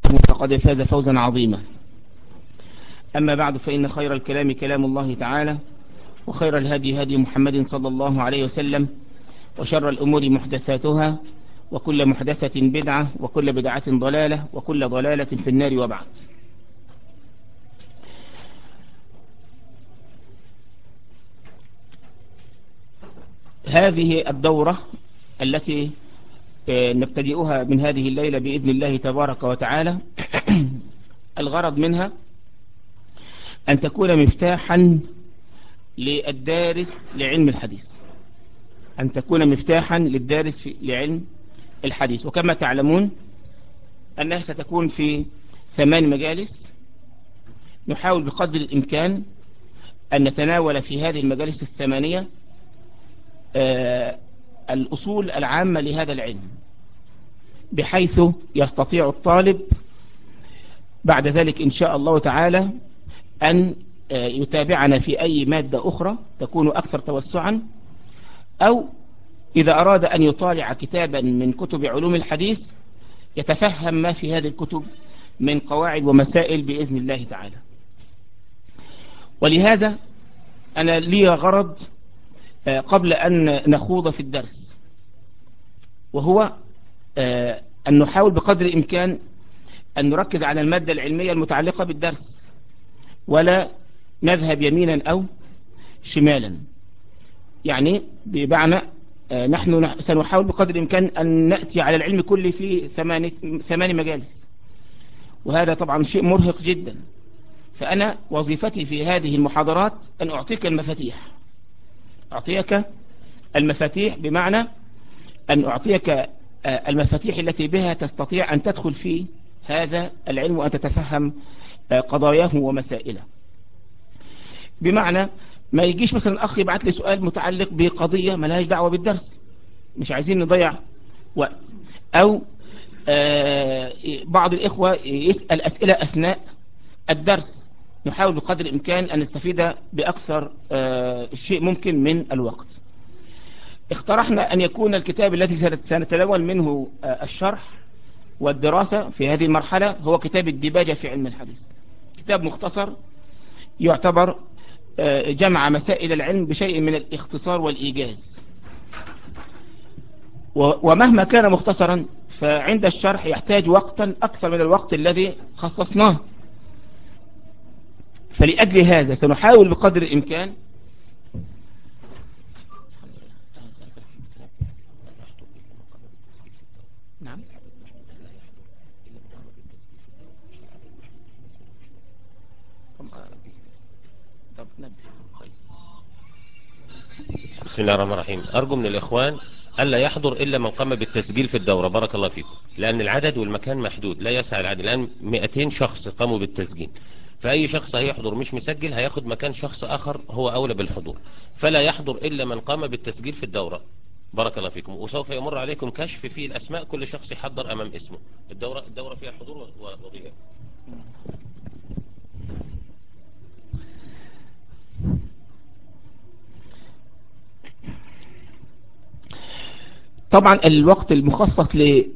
فقد فاز فوزا عظيما أما بعد فإن خير الكلام كلام الله تعالى وخير الهدي هدي محمد صلى الله عليه وسلم وشر الأمور محدثاتها وكل محدثة بدعة وكل بدعة ضلالة وكل ضلالة في النار وبعد هذه الدورة التي نبتدئها من هذه الليلة بإذن الله تبارك وتعالى الغرض منها أن تكون مفتاحا للدارس لعلم الحديث أن تكون مفتاحا للدارس لعلم الحديث وكما تعلمون أنها ستكون في ثمان مجالس نحاول بقدر الإمكان أن نتناول في هذه المجالس الثمانية الأصول العامة لهذا العلم بحيث يستطيع الطالب بعد ذلك إن شاء الله تعالى أن يتابعنا في أي مادة أخرى تكون أكثر توسعا أو إذا أراد أن يطالع كتابا من كتب علوم الحديث يتفهم ما في هذه الكتب من قواعد ومسائل بإذن الله تعالى ولهذا أنا لي غرض قبل أن نخوض في الدرس وهو أن نحاول بقدر الإمكان أن نركز على المادة العلمية المتعلقة بالدرس ولا نذهب يمينا أو شمالا يعني بمعنى نحن سنحاول بقدر الإمكان أن نأتي على العلم كله في ثمان مجالس وهذا طبعا شيء مرهق جدا فأنا وظيفتي في هذه المحاضرات أن أعطيك المفاتيح أعطيك المفاتيح بمعنى أن أعطيك المفاتيح التي بها تستطيع أن تدخل في هذا العلم وأن تتفهم قضاياه ومسائله بمعنى ما يجيش مثلا أخ يبعث لي سؤال متعلق بقضية ما لهاش دعوة بالدرس مش عايزين نضيع وقت أو بعض الإخوة يسأل أسئلة أثناء الدرس نحاول بقدر الإمكان أن نستفيد بأكثر شيء ممكن من الوقت اقترحنا أن يكون الكتاب الذي سنتناول منه الشرح والدراسة في هذه المرحلة هو كتاب الدباجة في علم الحديث كتاب مختصر يعتبر جمع مسائل العلم بشيء من الاختصار والإيجاز ومهما كان مختصرا فعند الشرح يحتاج وقتا أكثر من الوقت الذي خصصناه فلأجل هذا سنحاول بقدر الإمكان نعم طب نبه خير بسم الله الرحمن الرحيم أرجو من الإخوان ألا يحضر إلا من قام بالتسجيل في الدورة بارك الله فيكم لأن العدد والمكان محدود لا يسع العدد الآن 200 شخص قاموا بالتسجيل فأي شخص هيحضر مش مسجل هياخد مكان شخص آخر هو أولى بالحضور فلا يحضر إلا من قام بالتسجيل في الدورة بارك الله فيكم وسوف يمر عليكم كشف في الأسماء كل شخص يحضر أمام اسمه الدورة, الدورة فيها حضور وغياب طبعا الوقت المخصص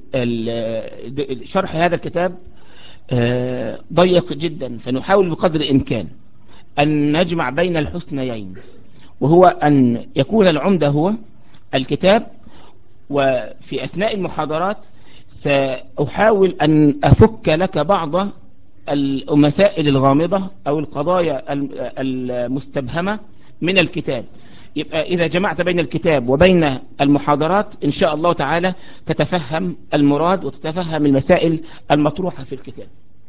لشرح هذا الكتاب ضيق جدا فنحاول بقدر الإمكان أن نجمع بين الحسنيين وهو أن يكون العمدة هو الكتاب وفي أثناء المحاضرات سأحاول أن أفك لك بعض المسائل الغامضة أو القضايا المستبهمة من الكتاب يبقى إذا جمعت بين الكتاب وبين المحاضرات إن شاء الله تعالى تتفهم المراد وتتفهم المسائل المطروحة في الكتاب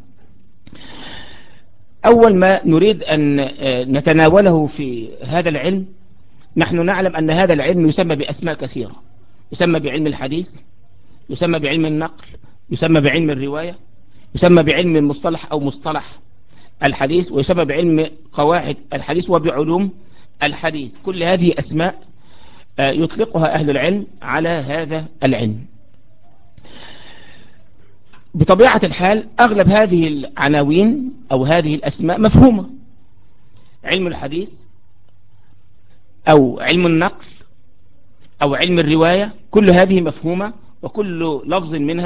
أول ما نريد أن نتناوله في هذا العلم نحن نعلم أن هذا العلم يسمى بأسماء كثيرة يسمى بعلم الحديث يسمى بعلم النقل يسمى بعلم الرواية يسمى بعلم المصطلح أو مصطلح الحديث ويسمى بعلم قواعد الحديث وبعلوم الحديث كل هذه أسماء يطلقها أهل العلم على هذا العلم بطبيعة الحال أغلب هذه العناوين أو هذه الأسماء مفهومة علم الحديث أو علم النقل أو علم الرواية كل هذه مفهومة وكل لفظ منها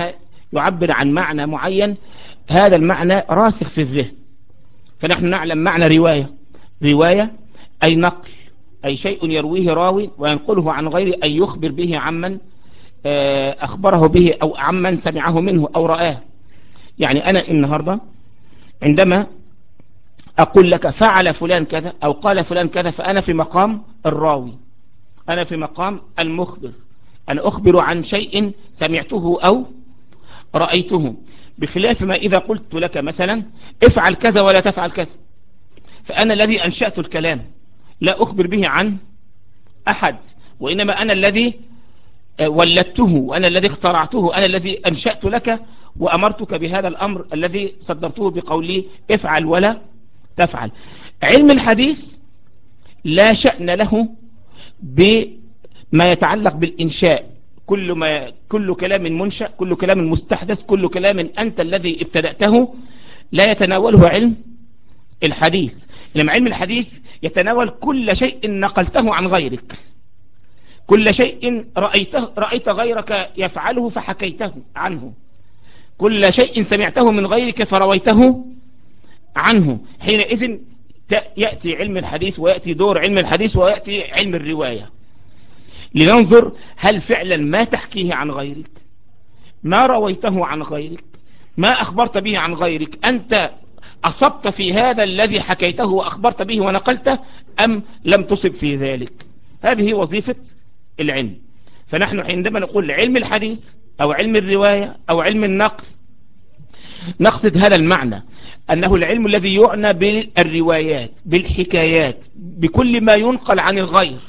يعبر عن معنى معين هذا المعنى راسخ في الذهن فنحن نعلم معنى رواية رواية أي نقل أي شيء يرويه راوي وينقله عن غيره أي يخبر به عمن أخبره به أو عمن سمعه منه أو رآه يعني أنا النهاردة عندما أقول لك فعل فلان كذا أو قال فلان كذا فأنا في مقام الراوي أنا في مقام المخبر أنا أخبر عن شيء سمعته أو رأيته بخلاف ما إذا قلت لك مثلا افعل كذا ولا تفعل كذا فأنا الذي أنشأت الكلام لا أخبر به عن أحد وإنما أنا الذي ولدته وأنا الذي اخترعته أنا الذي أنشأت لك وأمرتك بهذا الأمر الذي صدرته بقولي افعل ولا تفعل علم الحديث لا شأن له بما يتعلق بالإنشاء كل ما كل كلام منشأ كل كلام مستحدث كل كلام أنت الذي ابتدأته لا يتناوله علم الحديث لما علم الحديث يتناول كل شيء نقلته عن غيرك كل شيء رأيته رأيت غيرك يفعله فحكيته عنه كل شيء سمعته من غيرك فرويته عنه حينئذ يأتي علم الحديث ويأتي دور علم الحديث ويأتي علم الرواية لننظر هل فعلا ما تحكيه عن غيرك ما رويته عن غيرك ما أخبرت به عن غيرك أنت أصبت في هذا الذي حكيته وأخبرت به ونقلته أم لم تصب في ذلك هذه وظيفة العلم فنحن عندما نقول علم الحديث أو علم الرواية أو علم النقل نقصد هذا المعنى أنه العلم الذي يعنى بالروايات بالحكايات بكل ما ينقل عن الغير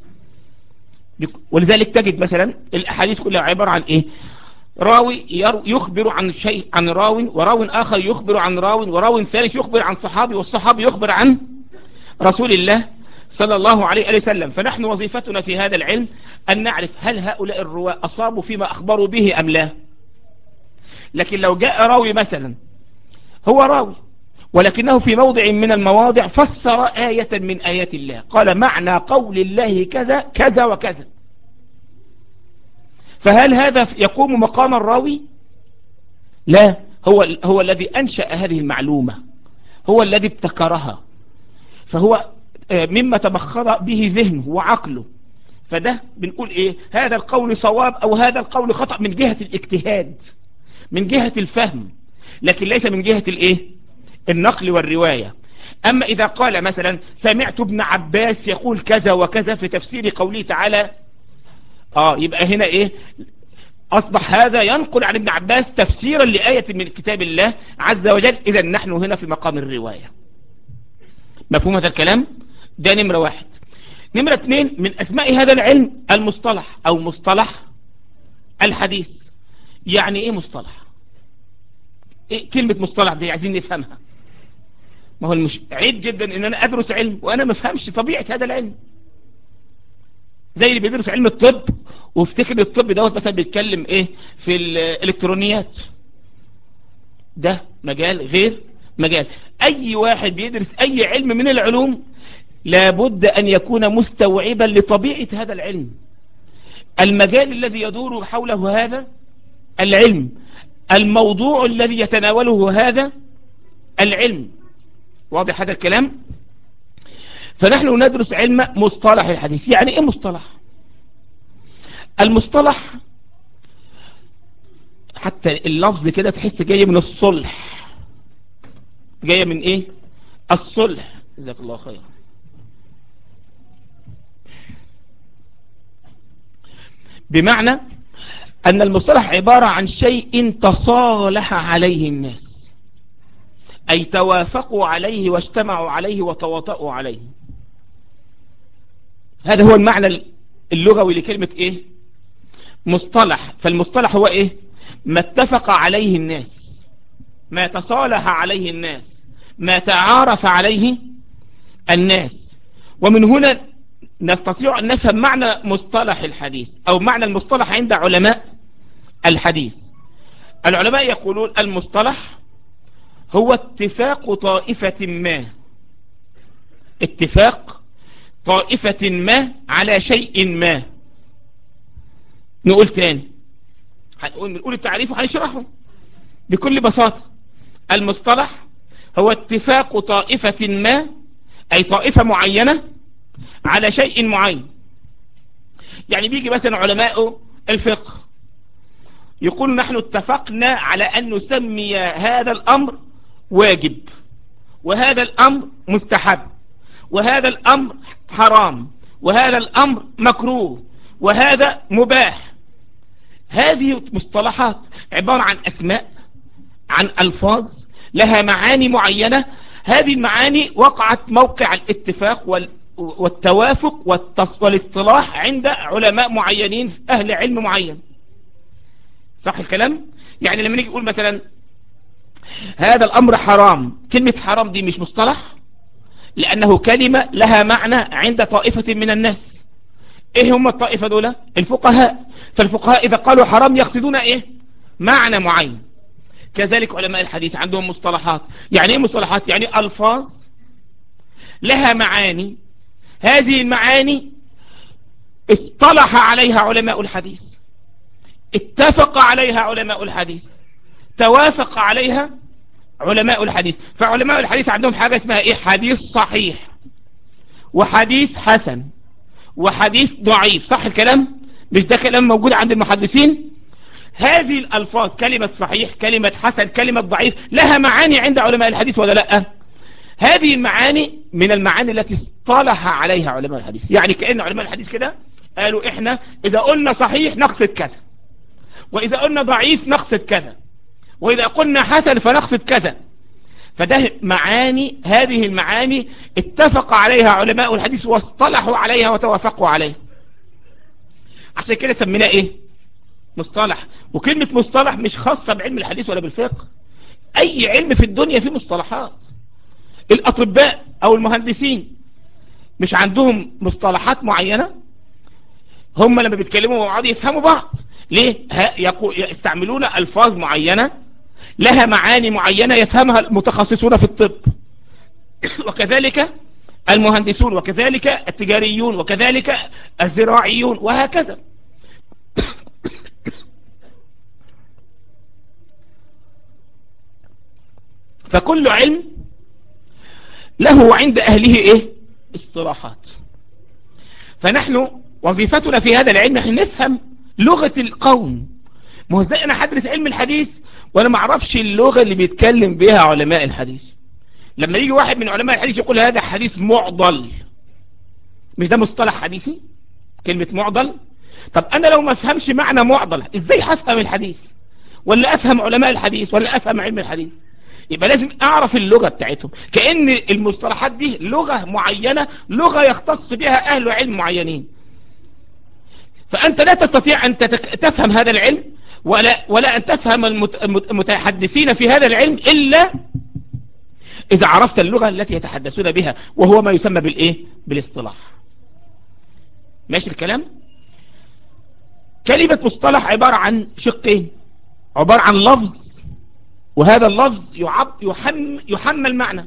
ولذلك تجد مثلا الأحاديث كلها عبارة عن إيه راوي يخبر عن شيء عن راو وراو آخر يخبر عن راو وراو ثالث يخبر عن صحابي والصحابي يخبر عن رسول الله صلى الله عليه وسلم فنحن وظيفتنا في هذا العلم أن نعرف هل هؤلاء الرواة أصابوا فيما أخبروا به أم لا لكن لو جاء راوي مثلا هو راوي ولكنه في موضع من المواضع فسر آية من آيات الله قال معنى قول الله كذا كذا وكذا فهل هذا يقوم مقام الراوي لا هو, هو الذي أنشأ هذه المعلومة هو الذي ابتكرها فهو مما تبخض به ذهنه وعقله فده بنقول ايه هذا القول صواب او هذا القول خطأ من جهة الاجتهاد من جهة الفهم لكن ليس من جهة الايه النقل والرواية اما اذا قال مثلا سمعت ابن عباس يقول كذا وكذا في تفسير قوله تعالى اه يبقى هنا ايه اصبح هذا ينقل عن ابن عباس تفسيرا لآية من كتاب الله عز وجل اذا نحن هنا في مقام الرواية مفهوم هذا الكلام ده نمرة واحد نمرة اثنين من اسماء هذا العلم المصطلح او مصطلح الحديث يعني ايه مصطلح إيه كلمة مصطلح دي عايزين نفهمها ما هو المش... عيب جدا ان انا ادرس علم وانا ما افهمش طبيعة هذا العلم زي اللي بيدرس علم الطب وافتكر الطب دوت مثلا بيتكلم ايه في الالكترونيات ده مجال غير مجال اي واحد بيدرس اي علم من العلوم لابد ان يكون مستوعبا لطبيعة هذا العلم المجال الذي يدور حوله هذا العلم الموضوع الذي يتناوله هذا العلم واضح هذا الكلام فنحن ندرس علم مصطلح الحديث يعني ايه مصطلح المصطلح حتى اللفظ كده تحس جاي من الصلح جاية من ايه الصلح جزاك الله خير بمعنى ان المصطلح عبارة عن شيء تصالح عليه الناس اي توافقوا عليه واجتمعوا عليه وتواطؤوا عليه هذا هو المعنى اللغوي لكلمة ايه مصطلح فالمصطلح هو ايه ما اتفق عليه الناس ما تصالح عليه الناس ما تعارف عليه الناس ومن هنا نستطيع أن نفهم معنى مصطلح الحديث أو معنى المصطلح عند علماء الحديث العلماء يقولون المصطلح هو اتفاق طائفة ما اتفاق طائفة ما على شيء ما نقول تاني هنقول نقول التعريف وهنشرحه بكل بساطة المصطلح هو اتفاق طائفة ما أي طائفة معينة على شيء معين يعني بيجي مثلا علماء الفقه يقول نحن اتفقنا على أن نسمي هذا الأمر واجب وهذا الأمر مستحب وهذا الأمر حرام وهذا الأمر مكروه وهذا مباح هذه مصطلحات عبارة عن أسماء عن ألفاظ لها معاني معينة هذه المعاني وقعت موقع الاتفاق والتوافق والاصطلاح عند علماء معينين أهل علم معين صح الكلام يعني لما نيجي نقول مثلا هذا الأمر حرام كلمة حرام دي مش مصطلح لأنه كلمة لها معنى عند طائفة من الناس ايه هم الطائفة دول الفقهاء فالفقهاء اذا قالوا حرام يقصدون ايه معنى معين كذلك علماء الحديث عندهم مصطلحات يعني ايه مصطلحات يعني الفاظ لها معاني هذه المعاني اصطلح عليها علماء الحديث اتفق عليها علماء الحديث توافق عليها علماء الحديث فعلماء الحديث عندهم حاجة اسمها ايه حديث صحيح وحديث حسن وحديث ضعيف صح الكلام مش ده كلام موجود عند المحدثين هذه الألفاظ كلمة صحيح كلمة حسن كلمة ضعيف لها معاني عند علماء الحديث ولا لا هذه المعاني من المعاني التي اصطلح عليها علماء الحديث يعني كأن علماء الحديث كده قالوا احنا اذا قلنا صحيح نقصد كذا واذا قلنا ضعيف نقصد كذا واذا قلنا حسن فنقصد كذا فده معاني هذه المعاني اتفق عليها علماء الحديث واصطلحوا عليها وتوافقوا عليها عشان كده سميناه ايه مصطلح وكلمة مصطلح مش خاصة بعلم الحديث ولا بالفقه اي علم في الدنيا فيه مصطلحات الاطباء او المهندسين مش عندهم مصطلحات معينة هم لما بيتكلموا مع بعض يفهموا بعض ليه يستعملون الفاظ معينة لها معاني معينة يفهمها المتخصصون في الطب وكذلك المهندسون وكذلك التجاريون وكذلك الزراعيون وهكذا فكل علم له عند أهله إيه اصطلاحات فنحن وظيفتنا في هذا العلم نحن نفهم لغة القوم ما هو ازاي انا هدرس علم الحديث وانا ما اعرفش اللغة اللي بيتكلم بها علماء الحديث لما يجي واحد من علماء الحديث يقول هذا حديث معضل مش ده مصطلح حديثي كلمة معضل طب انا لو ما افهمش معنى معضل ازاي هفهم الحديث ولا افهم علماء الحديث ولا افهم علم الحديث يبقى لازم اعرف اللغة بتاعتهم كأن المصطلحات دي لغة معينة لغة يختص بها اهل علم معينين فانت لا تستطيع ان تفهم هذا العلم ولا, ولا ان تفهم المتحدثين في هذا العلم الا اذا عرفت اللغة التي يتحدثون بها وهو ما يسمى بالايه بالاصطلاح ماشي الكلام كلمة مصطلح عبارة عن شقين عبارة عن لفظ وهذا اللفظ يعب يحم يحمل معنى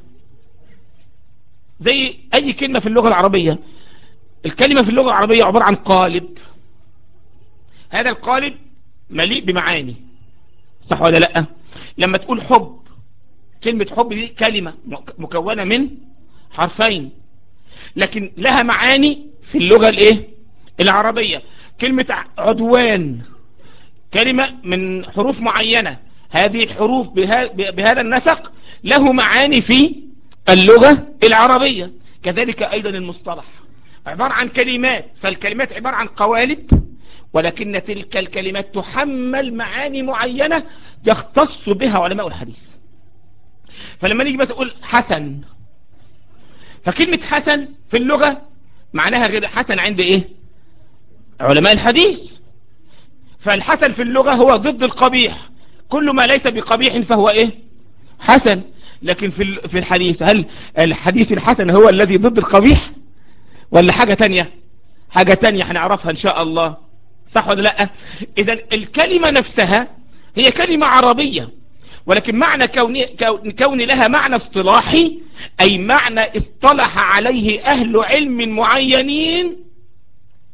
زي اي كلمة في اللغة العربية الكلمة في اللغة العربية عبارة عن قالب هذا القالب مليء بمعاني صح ولا لا لما تقول حب كلمة حب دي كلمة مكونة من حرفين لكن لها معاني في اللغة الايه العربية كلمة عدوان كلمة من حروف معينة هذه الحروف بهذا النسق له معاني في اللغة العربية كذلك أيضا المصطلح عبارة عن كلمات فالكلمات عبارة عن قوالب ولكن تلك الكلمات تحمل معاني معينة يختص بها علماء الحديث فلما نيجي بس أقول حسن فكلمة حسن في اللغة معناها غير حسن عند إيه علماء الحديث فالحسن في اللغة هو ضد القبيح كل ما ليس بقبيح فهو إيه حسن لكن في في الحديث هل الحديث الحسن هو الذي ضد القبيح ولا حاجة تانية حاجة تانية هنعرفها إن شاء الله صح ولا لا إذا الكلمة نفسها هي كلمة عربية ولكن معنى كون, كون لها معنى اصطلاحي أي معنى اصطلح عليه أهل علم معينين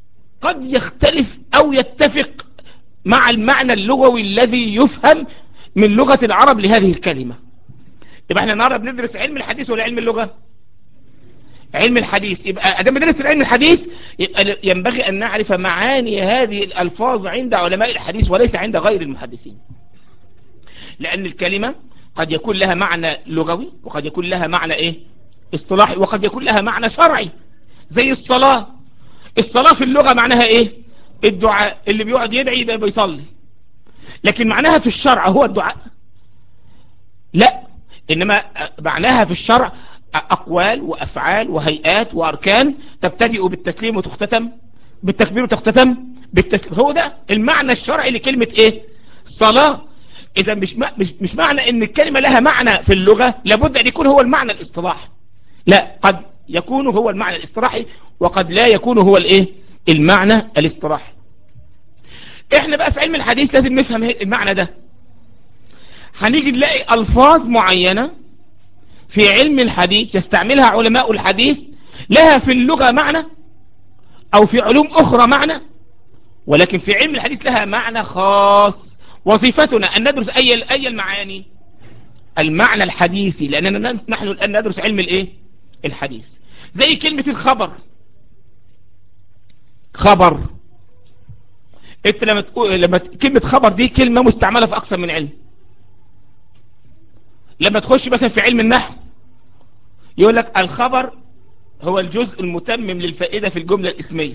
قد يختلف أو يتفق مع المعنى اللغوي الذي يفهم من لغة العرب لهذه الكلمة يبقى احنا النهارده بندرس علم الحديث ولا علم اللغة علم الحديث يبقى ادام بندرس علم الحديث يبقى ينبغي ان نعرف معاني هذه الالفاظ عند علماء الحديث وليس عند غير المحدثين لان الكلمة قد يكون لها معنى لغوي وقد يكون لها معنى ايه اصطلاحي وقد يكون لها معنى شرعي زي الصلاة الصلاة في اللغة معناها ايه الدعاء اللي بيقعد يدعي يبقى بيصلي لكن معناها في الشرع هو الدعاء لا إنما معناها في الشرع أقوال وأفعال وهيئات وأركان تبتدئ بالتسليم وتختتم بالتكبير وتختتم بالتسليم هو ده المعنى الشرعي لكلمة إيه صلاة إذا مش, مش, مش معنى إن الكلمة لها معنى في اللغة لابد أن يكون هو المعنى الاصطلاحي لا قد يكون هو المعنى الاصطلاحي وقد لا يكون هو الإيه المعنى الاصطلاحي احنا بقى في علم الحديث لازم نفهم المعنى ده هنيجي نلاقي الفاظ معينة في علم الحديث يستعملها علماء الحديث لها في اللغة معنى او في علوم اخرى معنى ولكن في علم الحديث لها معنى خاص وظيفتنا ان ندرس اي اي المعاني المعنى الحديثي لاننا نحن الان ندرس علم الايه الحديث زي كلمة الخبر خبر انت لما تقول لما كلمة خبر دي كلمة مستعملة في اكثر من علم لما تخش مثلا في علم النحو يقول لك الخبر هو الجزء المتمم للفائدة في الجملة الاسمية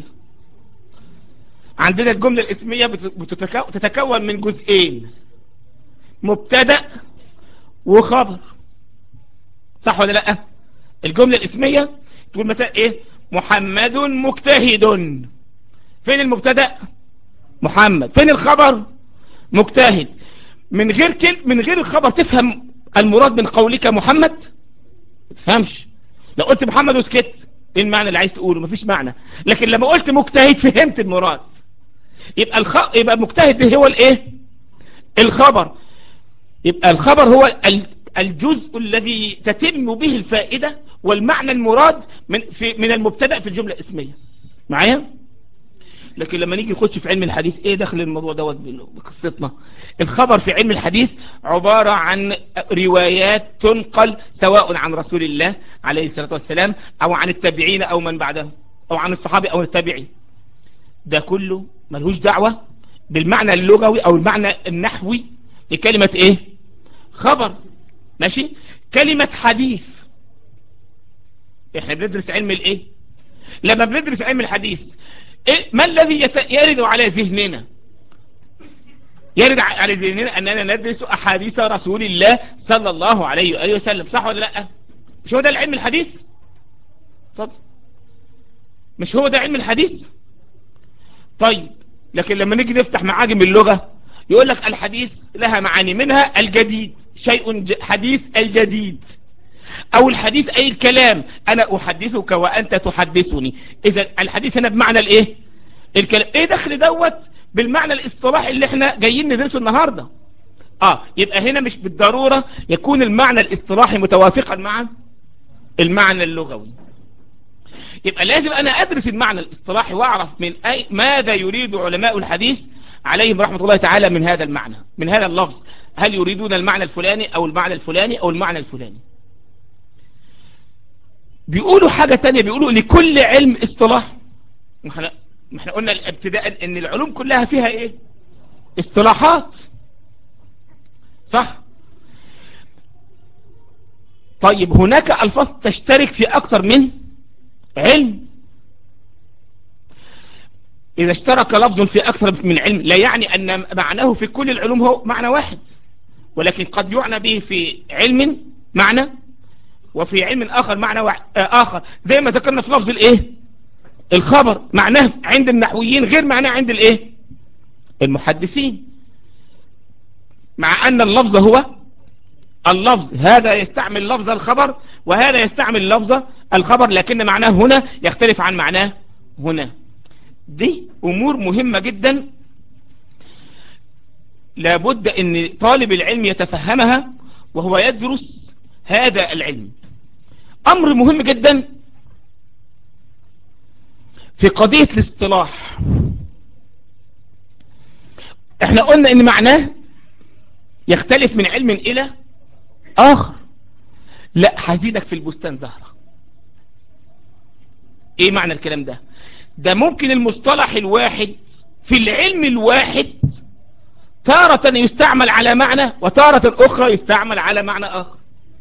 عندنا الجملة الاسمية بتتكون من جزئين مبتدأ وخبر صح ولا لا الجملة الاسمية تقول مثلا ايه محمد مجتهد فين المبتدأ محمد فين الخبر مجتهد من غير كل من غير الخبر تفهم المراد من قولك محمد تفهمش لو قلت محمد وسكت ايه المعنى اللي عايز تقوله مفيش معنى لكن لما قلت مجتهد فهمت المراد يبقى الخ... يبقى مجتهد ده هو الايه الخبر يبقى الخبر هو الجزء الذي تتم به الفائدة والمعنى المراد من في من المبتدا في الجملة الاسمية معايا لكن لما نيجي نخش في علم الحديث ايه دخل الموضوع دوت بقصتنا الخبر في علم الحديث عبارة عن روايات تنقل سواء عن رسول الله عليه الصلاة والسلام او عن التابعين او من بعدهم او عن الصحابي او التابعي ده كله ملهوش دعوة بالمعنى اللغوي او المعنى النحوي لكلمة ايه خبر ماشي كلمة حديث احنا بندرس علم الايه لما بندرس علم الحديث إيه ما الذي يت... يرد على ذهننا يرد على ذهننا أننا ندرس أحاديث رسول الله صلى الله عليه وآله وسلم صح ولا لا مش هو ده العلم الحديث طب مش هو ده علم الحديث طيب لكن لما نيجي نفتح معاجم اللغة يقول لك الحديث لها معاني منها الجديد شيء حديث الجديد او الحديث اي الكلام انا احدثك وانت تحدثني اذا الحديث هنا بمعنى الايه الكلام ايه دخل دوت بالمعنى الاصطلاحي اللي احنا جايين ندرسه النهاردة اه يبقى هنا مش بالضرورة يكون المعنى الاصطلاحي متوافقا مع المعنى اللغوي يبقى لازم انا ادرس المعنى الاصطلاحي واعرف من اي ماذا يريد علماء الحديث عليهم رحمة الله تعالى من هذا المعنى من هذا اللفظ هل يريدون المعنى الفلاني او المعنى الفلاني او المعنى الفلاني بيقولوا حاجة تانية بيقولوا لكل علم اصطلاح ما احنا ما احنا قلنا ابتداء ان العلوم كلها فيها ايه اصطلاحات صح طيب هناك الفاظ تشترك في اكثر من علم اذا اشترك لفظ في اكثر من علم لا يعني ان معناه في كل العلوم هو معنى واحد ولكن قد يعنى به في علم معنى وفي علم آخر معنى آخر زي ما ذكرنا في لفظ الايه الخبر معناه عند النحويين غير معناه عند الايه المحدثين مع ان اللفظ هو اللفظ هذا يستعمل لفظ الخبر وهذا يستعمل لفظ الخبر لكن معناه هنا يختلف عن معناه هنا دي امور مهمة جدا لابد ان طالب العلم يتفهمها وهو يدرس هذا العلم امر مهم جدا في قضية الاصطلاح احنا قلنا ان معناه يختلف من علم إلى آخر لا هزيدك في البستان زهرة ايه معنى الكلام ده ده ممكن المصطلح الواحد في العلم الواحد تارة يستعمل على معنى وتارة أخرى يستعمل على معنى آخر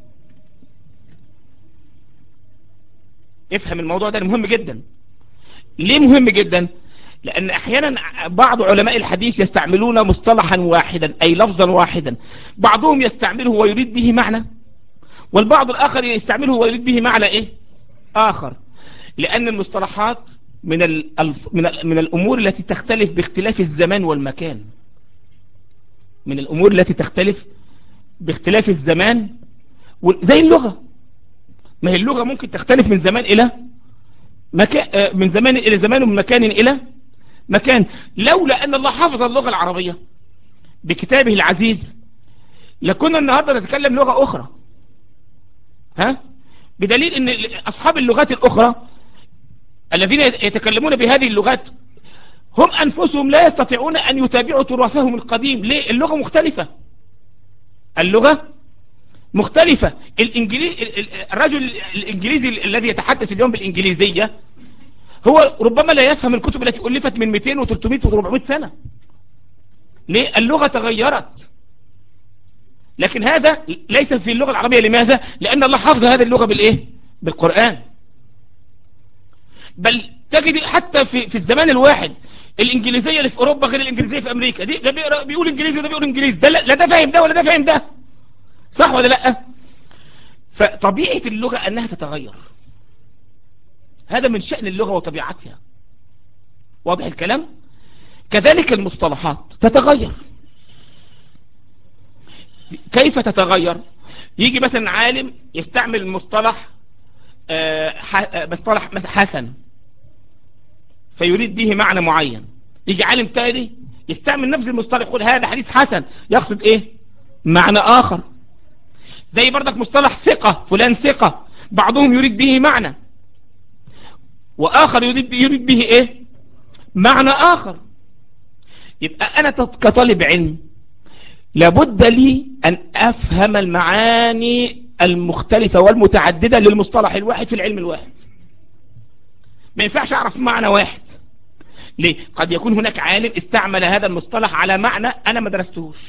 افهم الموضوع ده مهم جدا ليه مهم جدا لأن أحيانا بعض علماء الحديث يستعملون مصطلحا واحدا أي لفظا واحدا بعضهم يستعمله ويريد به معنى والبعض الآخر يستعمله ويريد به معنى إيه آخر لأن المصطلحات من الألف من, من الأمور التي تختلف باختلاف الزمان والمكان من الأمور التي تختلف باختلاف الزمان زي اللغة ما هي اللغة ممكن تختلف من زمان إلى مكان من زمان إلى زمان ومن مكان إلى مكان لولا أن الله حفظ اللغة العربية بكتابه العزيز لكنا النهاردة نتكلم لغة أخرى ها بدليل أن أصحاب اللغات الأخرى الذين يتكلمون بهذه اللغات هم أنفسهم لا يستطيعون أن يتابعوا تراثهم القديم ليه اللغة مختلفة اللغة مختلفة الإنجليز الرجل الإنجليزي الذي يتحدث اليوم بالإنجليزية هو ربما لا يفهم الكتب التي ألفت من 200 و300 و400 سنة ليه اللغة تغيرت لكن هذا ليس في اللغة العربية لماذا لأن الله حفظ هذه اللغة بالإيه بالقرآن بل تجد حتى في, في الزمان الواحد الإنجليزية اللي في أوروبا غير الإنجليزية في أمريكا دي ده بيقول إنجليزي وده بيقول إنجليزي ده لا ده فاهم ده ولا ده فاهم ده صح ولا لا فطبيعة اللغة أنها تتغير هذا من شأن اللغة وطبيعتها واضح الكلام كذلك المصطلحات تتغير كيف تتغير يجي مثلا عالم يستعمل المصطلح مصطلح مثلا حسن فيريد به معنى معين يجي عالم تاني يستعمل نفس المصطلح يقول هذا حديث حسن يقصد ايه معنى اخر زي بردك مصطلح ثقة فلان ثقة بعضهم يريد به معنى واخر يريد يريد به ايه معنى اخر يبقى انا كطالب علم لابد لي ان افهم المعاني المختلفة والمتعددة للمصطلح الواحد في العلم الواحد ما ينفعش اعرف معنى واحد ليه قد يكون هناك عالم استعمل هذا المصطلح على معنى انا ما درستهوش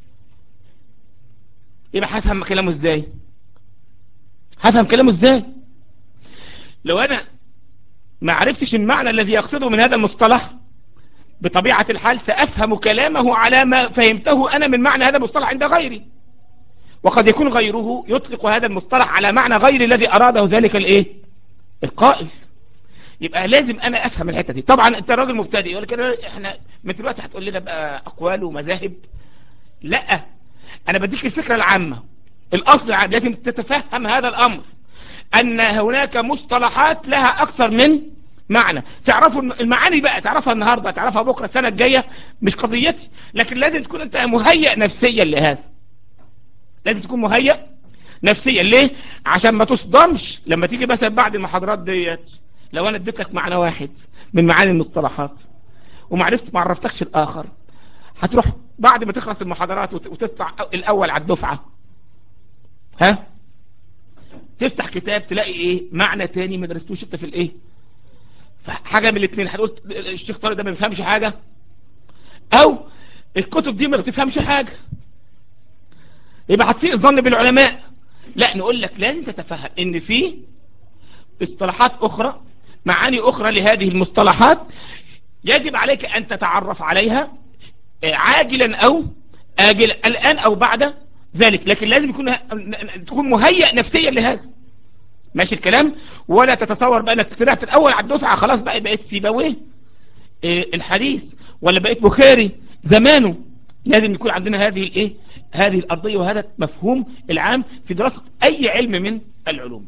يبقى هفهم كلامه ازاي هفهم كلامه ازاي لو انا ما عرفتش المعنى الذي يقصده من هذا المصطلح بطبيعة الحال سأفهم كلامه على ما فهمته أنا من معنى هذا المصطلح عند غيري وقد يكون غيره يطلق هذا المصطلح على معنى غير الذي أراده ذلك الايه القائل يبقى لازم انا افهم الحته دي طبعا انت راجل مبتدئ يقول لك احنا من دلوقتي هتقول لنا بقى اقوال ومذاهب لا انا بديك الفكره العامه الاصل العام لازم تتفهم هذا الامر ان هناك مصطلحات لها اكثر من معنى تعرفوا المعاني بقى تعرفها النهارده تعرفها بكره السنه الجايه مش قضيتي لكن لازم تكون انت مهيئ نفسيا لهذا لازم تكون مهيئ نفسيا ليه عشان ما تصدمش لما تيجي مثلا بعد المحاضرات ديت لو انا اديت لك معنى واحد من معاني المصطلحات وما عرفت ما عرفتكش الاخر هتروح بعد ما تخلص المحاضرات وتطلع الاول على الدفعه ها تفتح كتاب تلاقي ايه معنى تاني ما درستوش انت في الايه حاجه من الاثنين هتقول الشيخ طارق ده ما بيفهمش حاجه او الكتب دي ما بتفهمش حاجه يبقى هتسيء الظن بالعلماء لا نقول لك لازم تتفهم ان في اصطلاحات اخرى معاني اخرى لهذه المصطلحات يجب عليك ان تتعرف عليها عاجلا او آجلا الان او بعد ذلك لكن لازم يكون تكون مهيئ نفسيا لهذا ماشي الكلام ولا تتصور بقى انك طلعت الاول على الدفعه خلاص بقى بقيت سيبويه الحديث ولا بقيت بخاري زمانه لازم يكون عندنا هذه الايه هذه الارضيه وهذا مفهوم العام في دراسه اي علم من العلوم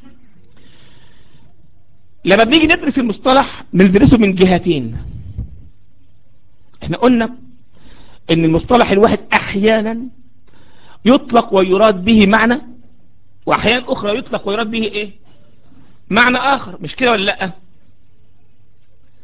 لما بنيجي ندرس المصطلح بندرسه من جهتين احنا قلنا ان المصطلح الواحد احيانا يطلق ويراد به معنى واحيانا اخرى يطلق ويراد به ايه معنى اخر مش كده ولا لا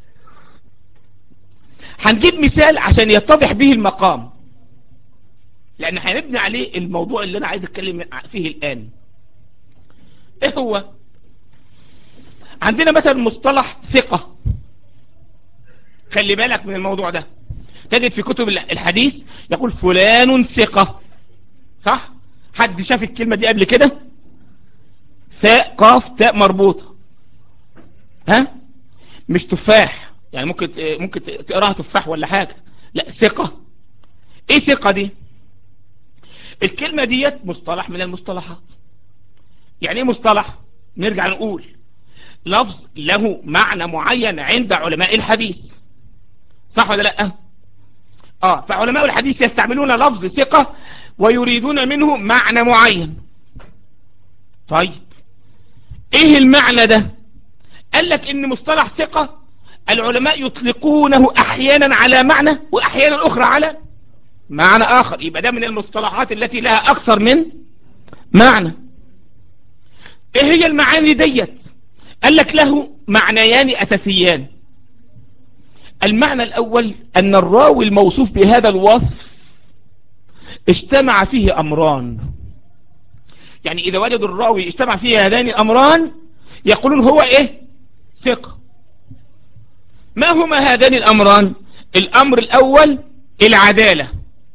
هنجيب مثال عشان يتضح به المقام لان هنبني عليه الموضوع اللي انا عايز اتكلم فيه الان ايه هو عندنا مثلا مصطلح ثقة خلي بالك من الموضوع ده تجد في كتب الحديث يقول فلان ثقة صح حد شاف الكلمة دي قبل كده ثاء قاف تاء مربوطة ها مش تفاح يعني ممكن ممكن تقراها تفاح ولا حاجة لا ثقة ايه ثقة دي الكلمة ديت مصطلح من المصطلحات يعني ايه مصطلح نرجع نقول لفظ له معنى معين عند علماء الحديث صح ولا لا اه فعلماء الحديث يستعملون لفظ ثقة ويريدون منه معنى معين طيب ايه المعنى ده قال لك ان مصطلح ثقة العلماء يطلقونه احيانا على معنى واحيانا اخرى على معنى اخر يبقى ده من المصطلحات التي لها اكثر من معنى ايه هي المعاني ديت قال لك له معنيان اساسيان المعنى الاول ان الراوي الموصوف بهذا الوصف اجتمع فيه امران يعني اذا وجدوا الراوي اجتمع فيه هذان الامران يقولون هو ايه ثقة ما هما هذان الامران الامر الاول العدالة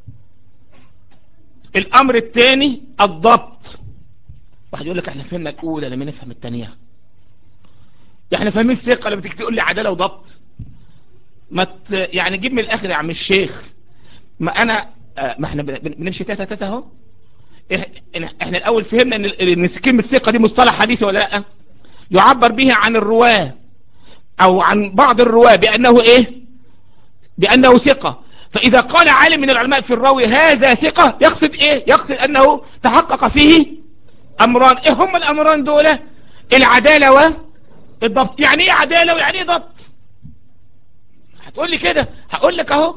الامر الثاني الضبط واحد يقول لك احنا فهمنا الاولى لما نفهم الثانيه احنا فاهمين الثقه لما تيجي تقول لي عداله وضبط ما ت... يعني جيب من الاخر يا عم الشيخ ما انا ما احنا بنمشي تاتا تاتا اهو احنا الاول فهمنا ان ان كلمه ثقه دي مصطلح حديثي ولا لا يعبر به عن الرواه او عن بعض الرواه بانه ايه بانه ثقه فاذا قال عالم من العلماء في الراوي هذا ثقه يقصد ايه يقصد انه تحقق فيه امران ايه هم الامران دول العداله والضبط يعني ايه عداله ويعني ايه ضبط هتقول لي كده هقول لك اهو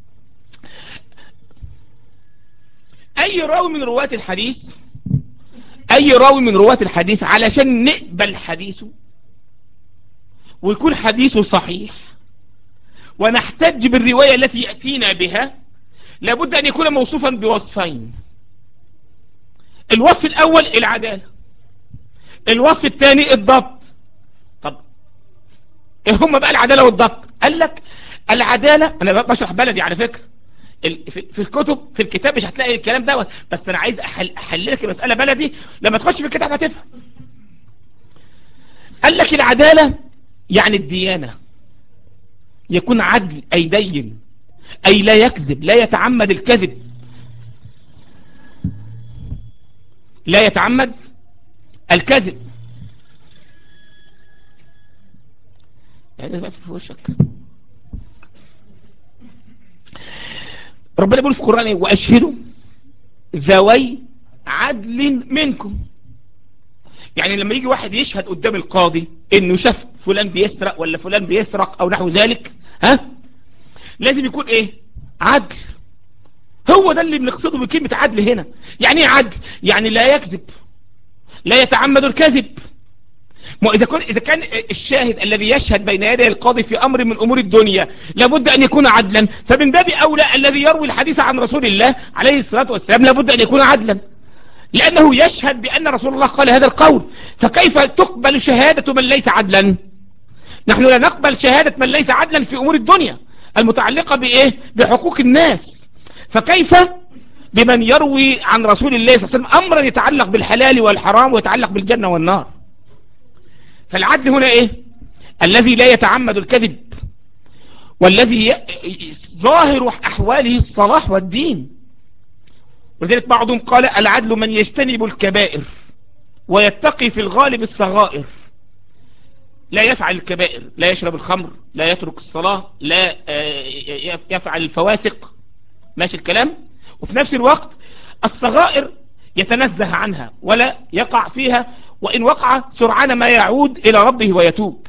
اي راوي من رواة الحديث اي راوي من رواة الحديث علشان نقبل حديثه ويكون حديثه صحيح ونحتج بالرواية التي يأتينا بها لابد ان يكون موصوفا بوصفين الوصف الاول العدالة الوصف الثاني الضبط طب ايه هم بقى العدالة والضبط قال لك العدالة انا بشرح بلدي على فكرة في الكتب في الكتاب مش هتلاقي الكلام دوت بس انا عايز احل احل لك المساله بلدي لما تخش في الكتاب هتفهم قال لك العداله يعني الديانه يكون عدل اي دين اي لا يكذب لا يتعمد الكذب لا يتعمد الكذب يعني بقى في وشك ربنا بيقول في القرآن وأشهدوا ذوي عدل منكم يعني لما يجي واحد يشهد قدام القاضي انه شاف فلان بيسرق ولا فلان بيسرق او نحو ذلك ها لازم يكون ايه عدل هو ده اللي بنقصده بكلمة عدل هنا يعني ايه عدل يعني لا يكذب لا يتعمد الكذب ما إذا كان إذا كان الشاهد الذي يشهد بين يدي القاضي في أمر من أمور الدنيا لابد أن يكون عدلا فمن باب أولى الذي يروي الحديث عن رسول الله عليه الصلاة والسلام لابد أن يكون عدلا لأنه يشهد بأن رسول الله قال هذا القول فكيف تقبل شهادة من ليس عدلا نحن لا نقبل شهادة من ليس عدلا في أمور الدنيا المتعلقة بإيه بحقوق الناس فكيف بمن يروي عن رسول الله صلى الله عليه وسلم أمرا يتعلق بالحلال والحرام ويتعلق بالجنة والنار فالعدل هنا ايه الذي لا يتعمد الكذب والذي ظاهر احواله الصلاح والدين ولذلك بعضهم قال العدل من يجتنب الكبائر ويتقي في الغالب الصغائر لا يفعل الكبائر لا يشرب الخمر لا يترك الصلاة لا يفعل الفواسق ماشي الكلام وفي نفس الوقت الصغائر يتنزه عنها ولا يقع فيها وإن وقع سرعان ما يعود إلى ربه ويتوب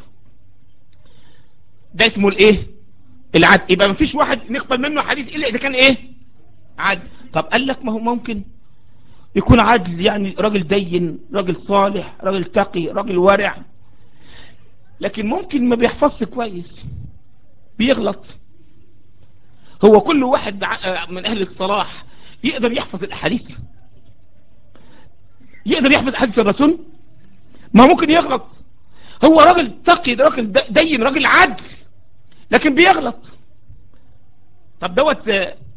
ده اسمه الايه العدل يبقى ما فيش واحد نقبل منه حديث إلا إذا كان ايه عدل طب قال لك ما هو ممكن يكون عدل يعني راجل دين راجل صالح راجل تقي راجل ورع لكن ممكن ما بيحفظش كويس بيغلط هو كل واحد من أهل الصلاح يقدر يحفظ الأحاديث يقدر يحفظ أحاديث الرسول ما ممكن يغلط هو راجل تقي راجل دين راجل عدل لكن بيغلط طب دوت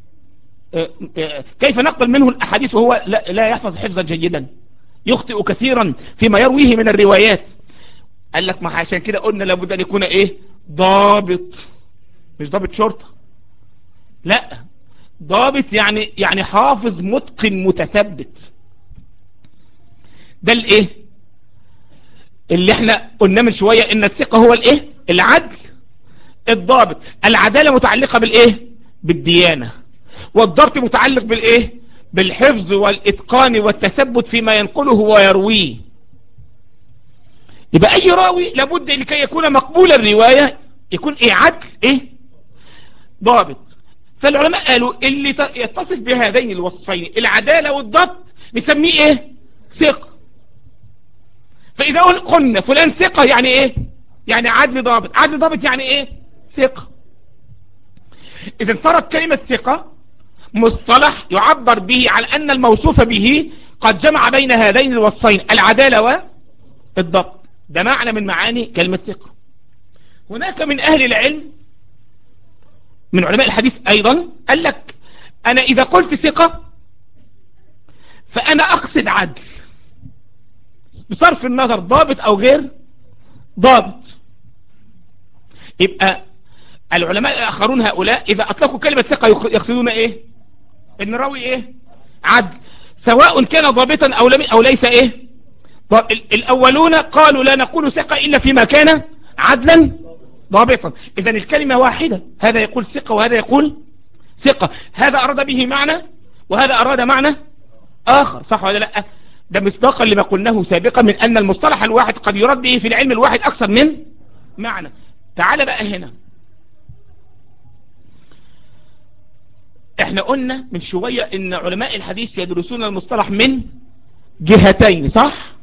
كيف نقبل منه الأحاديث وهو لا يحفظ حفظا جيدا يخطئ كثيرا فيما يرويه من الروايات قال لك ما عشان كده قلنا لابد أن يكون إيه ضابط مش ضابط شرطة لا ضابط يعني يعني حافظ متقن متثبت ده الايه اللي احنا قلنا من شوية ان الثقة هو الايه العدل الضابط العدالة متعلقة بالايه بالديانة والضبط متعلق بالايه بالحفظ والاتقان والتثبت فيما ينقله ويرويه يبقى اي راوي لابد لكي يكون مقبول الرواية يكون ايه عدل ايه ضابط فالعلماء قالوا اللي يتصف بهذين الوصفين العدالة والضبط نسميه ايه ثقة فاذا قلنا فلان ثقة يعني ايه يعني عدل ضابط عدل ضابط يعني ايه ثقة اذا صارت كلمة ثقة مصطلح يعبر به على ان الموصوف به قد جمع بين هذين الوصفين العدالة والضبط ده معنى من معاني كلمة ثقة هناك من اهل العلم من علماء الحديث ايضا قال لك انا اذا قلت ثقة فانا اقصد عدل بصرف النظر ضابط او غير ضابط يبقى العلماء الاخرون هؤلاء اذا اطلقوا كلمة ثقة يقصدون ايه ان راوي ايه عدل سواء كان ضابطا او, لم أو ليس ايه الاولون قالوا لا نقول ثقة الا فيما كان عدلا ضابطا اذا الكلمة واحدة هذا يقول ثقة وهذا يقول ثقة هذا اراد به معنى وهذا اراد معنى اخر صح ولا لا ده مصداقا لما قلناه سابقا من ان المصطلح الواحد قد يراد به في العلم الواحد اكثر من معنى تعال بقى هنا احنا قلنا من شوية ان علماء الحديث يدرسون المصطلح من جهتين صح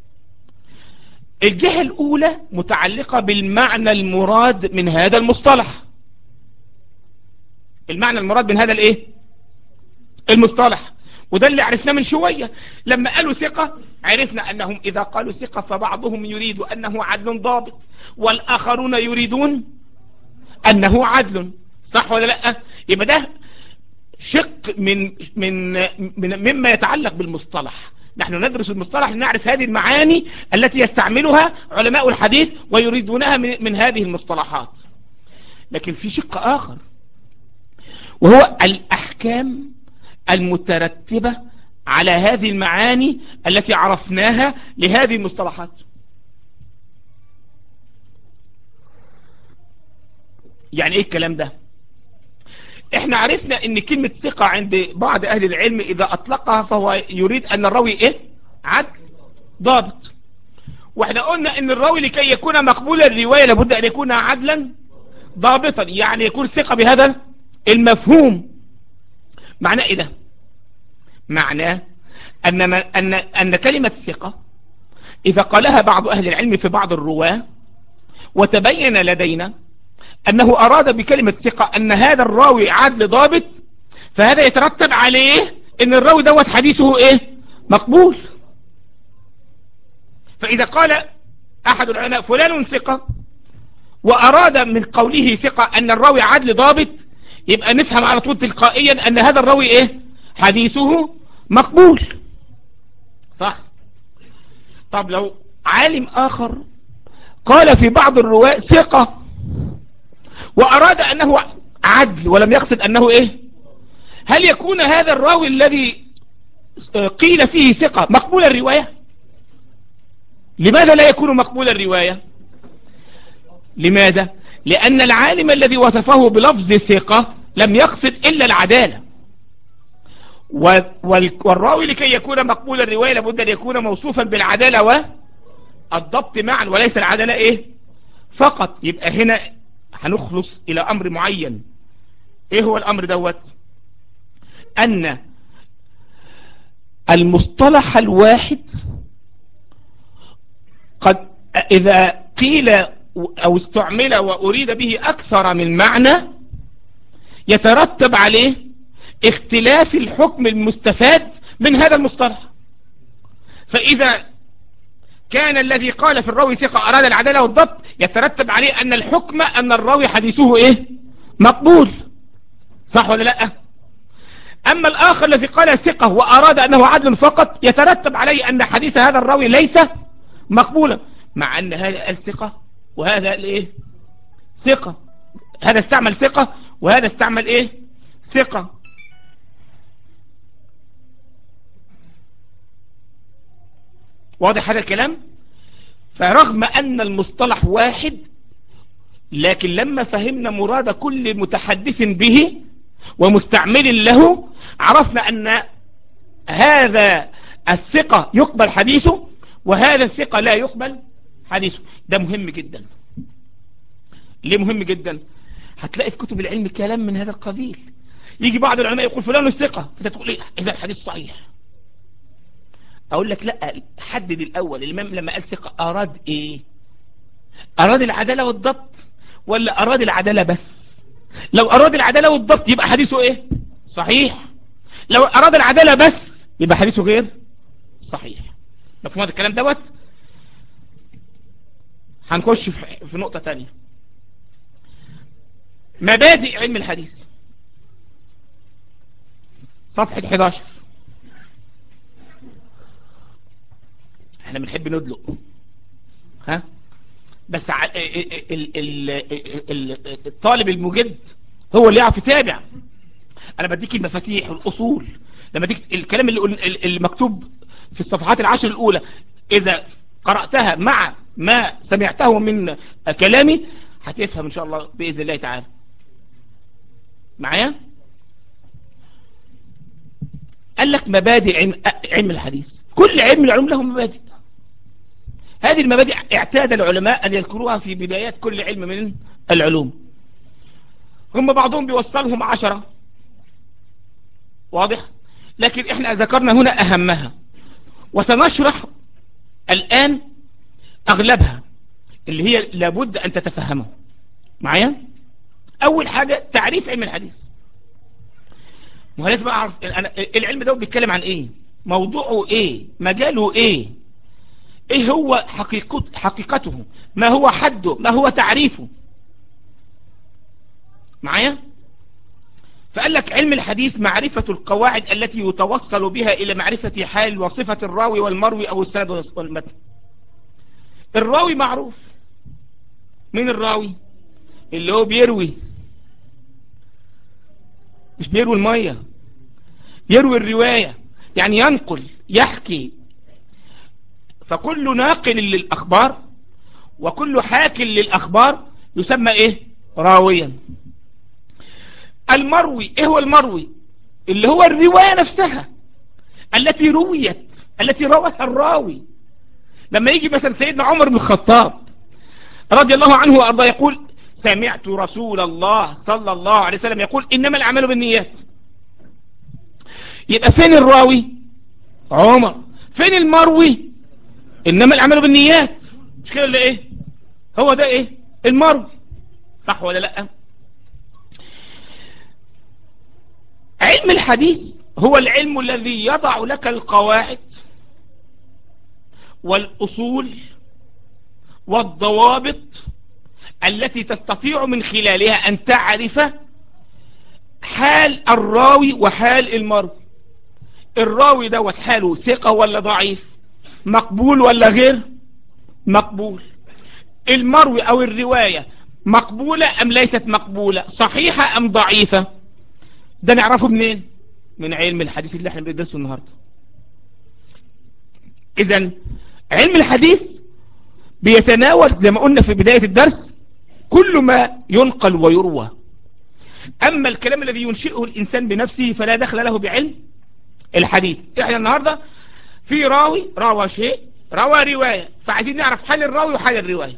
الجهة الاولى متعلقة بالمعنى المراد من هذا المصطلح المعنى المراد من هذا الايه المصطلح وده اللي عرفناه من شوية لما قالوا ثقة عرفنا أنهم إذا قالوا ثقة فبعضهم يريد أنه عدل ضابط والآخرون يريدون أنه عدل صح ولا لا يبقى ده شق من, من, من مما يتعلق بالمصطلح نحن ندرس المصطلح لنعرف هذه المعاني التي يستعملها علماء الحديث ويريدونها من, من هذه المصطلحات لكن في شق آخر وهو الأحكام المترتبة على هذه المعاني التي عرفناها لهذه المصطلحات يعني ايه الكلام ده احنا عرفنا ان كلمة ثقة عند بعض اهل العلم اذا اطلقها فهو يريد ان الراوي ايه عدل ضابط واحنا قلنا ان الراوي لكي يكون مقبول الرواية لابد ان يكون عدلا ضابطا يعني يكون ثقة بهذا المفهوم معناه ايه ده معناه أن, أن, أن كلمة ثقة إذا قالها بعض أهل العلم في بعض الرواة وتبين لدينا أنه أراد بكلمة ثقة أن هذا الراوي عدل ضابط فهذا يترتب عليه أن الراوي دوت حديثه إيه مقبول فإذا قال أحد العلماء فلان ثقة وأراد من قوله ثقة أن الراوي عدل ضابط يبقى نفهم على طول تلقائيا أن هذا الراوي إيه حديثه مقبول صح طب لو عالم آخر قال في بعض الرواة ثقة وأراد أنه عدل ولم يقصد أنه إيه هل يكون هذا الراوي الذي قيل فيه ثقة مقبول الرواية لماذا لا يكون مقبول الرواية لماذا لأن العالم الذي وصفه بلفظ ثقة لم يقصد إلا العدالة والراوي لكي يكون مقبول الرواية لابد أن يكون موصوفا بالعدالة والضبط معا وليس العدالة إيه فقط يبقى هنا هنخلص إلى أمر معين إيه هو الأمر دوت أن المصطلح الواحد قد إذا قيل أو استعمل وأريد به أكثر من معنى يترتب عليه اختلاف الحكم المستفاد من هذا المصطلح فإذا كان الذي قال في الراوي ثقة أراد العدالة والضبط يترتب عليه أن الحكم أن الراوي حديثه إيه مقبول صح ولا لا أما الآخر الذي قال ثقة وأراد أنه عدل فقط يترتب عليه أن حديث هذا الراوي ليس مقبولا مع أن هذا قال ثقة وهذا قال إيه ثقة هذا استعمل ثقة وهذا استعمل إيه ثقة واضح هذا الكلام فرغم أن المصطلح واحد لكن لما فهمنا مراد كل متحدث به ومستعمل له عرفنا أن هذا الثقة يقبل حديثه وهذا الثقة لا يقبل حديثه ده مهم جدا ليه مهم جدا هتلاقي في كتب العلم كلام من هذا القبيل يجي بعض العلماء يقول فلان الثقة فانت تقول ايه اذا الحديث صحيح اقول لك لا حدد الاول الامام لما قال ثقة اراد ايه اراد العدالة والضبط ولا اراد العدالة بس لو اراد العدالة والضبط يبقى حديثه ايه صحيح لو اراد العدالة بس يبقى حديثه غير صحيح مفهوم هذا الكلام دوت هنخش في نقطة تانية مبادئ علم الحديث صفحة 11 احنا بنحب ندلق ها بس الطالب المجد هو اللي يعرف يتابع انا بديك المفاتيح والاصول لما ديك الكلام اللي المكتوب في الصفحات العشر الاولى اذا قرأتها مع ما سمعته من كلامي هتفهم ان شاء الله باذن الله تعالى معايا قال لك مبادئ علم, علم الحديث كل علم العلوم له مبادئ هذه المبادئ اعتاد العلماء أن يذكروها في بدايات كل علم من العلوم هم بعضهم بيوصلهم عشرة واضح لكن احنا ذكرنا هنا أهمها وسنشرح الآن أغلبها اللي هي لابد أن تتفهمه معايا أول حاجة تعريف علم الحديث ما لازم أعرف العلم ده بيتكلم عن إيه موضوعه إيه مجاله إيه إيه هو حقيقت حقيقته ما هو حده ما هو تعريفه معايا فقال لك علم الحديث معرفة القواعد التي يتوصل بها إلى معرفة حال وصفة الراوي والمروي أو السند والمتن الراوي معروف من الراوي اللي هو بيروي مش بيروي المية يروي الرواية يعني ينقل يحكي فكل ناقل للأخبار وكل حاكل للأخبار يسمى إيه راويا المروي إيه هو المروي اللي هو الرواية نفسها التي رويت التي رواها الراوي لما يجي مثلا سيدنا عمر بن الخطاب رضي الله عنه وأرضاه يقول سمعت رسول الله صلى الله عليه وسلم يقول إنما الأعمال بالنيات يبقى فين الراوي عمر فين المروي إنما الأعمال بالنيات مش كده ولا إيه هو ده إيه المروي صح ولا لا علم الحديث هو العلم الذي يضع لك القواعد والأصول والضوابط التي تستطيع من خلالها أن تعرف حال الراوي وحال المروي الراوي دوت حاله ثقة ولا ضعيف مقبول ولا غير مقبول المروي أو الرواية مقبولة أم ليست مقبولة صحيحة أم ضعيفة ده نعرفه منين من علم الحديث اللي احنا بندرسه النهاردة إذا علم الحديث بيتناول زي ما قلنا في بداية الدرس كل ما ينقل ويروى أما الكلام الذي ينشئه الإنسان بنفسه فلا دخل له بعلم الحديث احنا النهاردة في راوي روى شيء روى رواية فعايزين نعرف حال الراوي وحال الرواية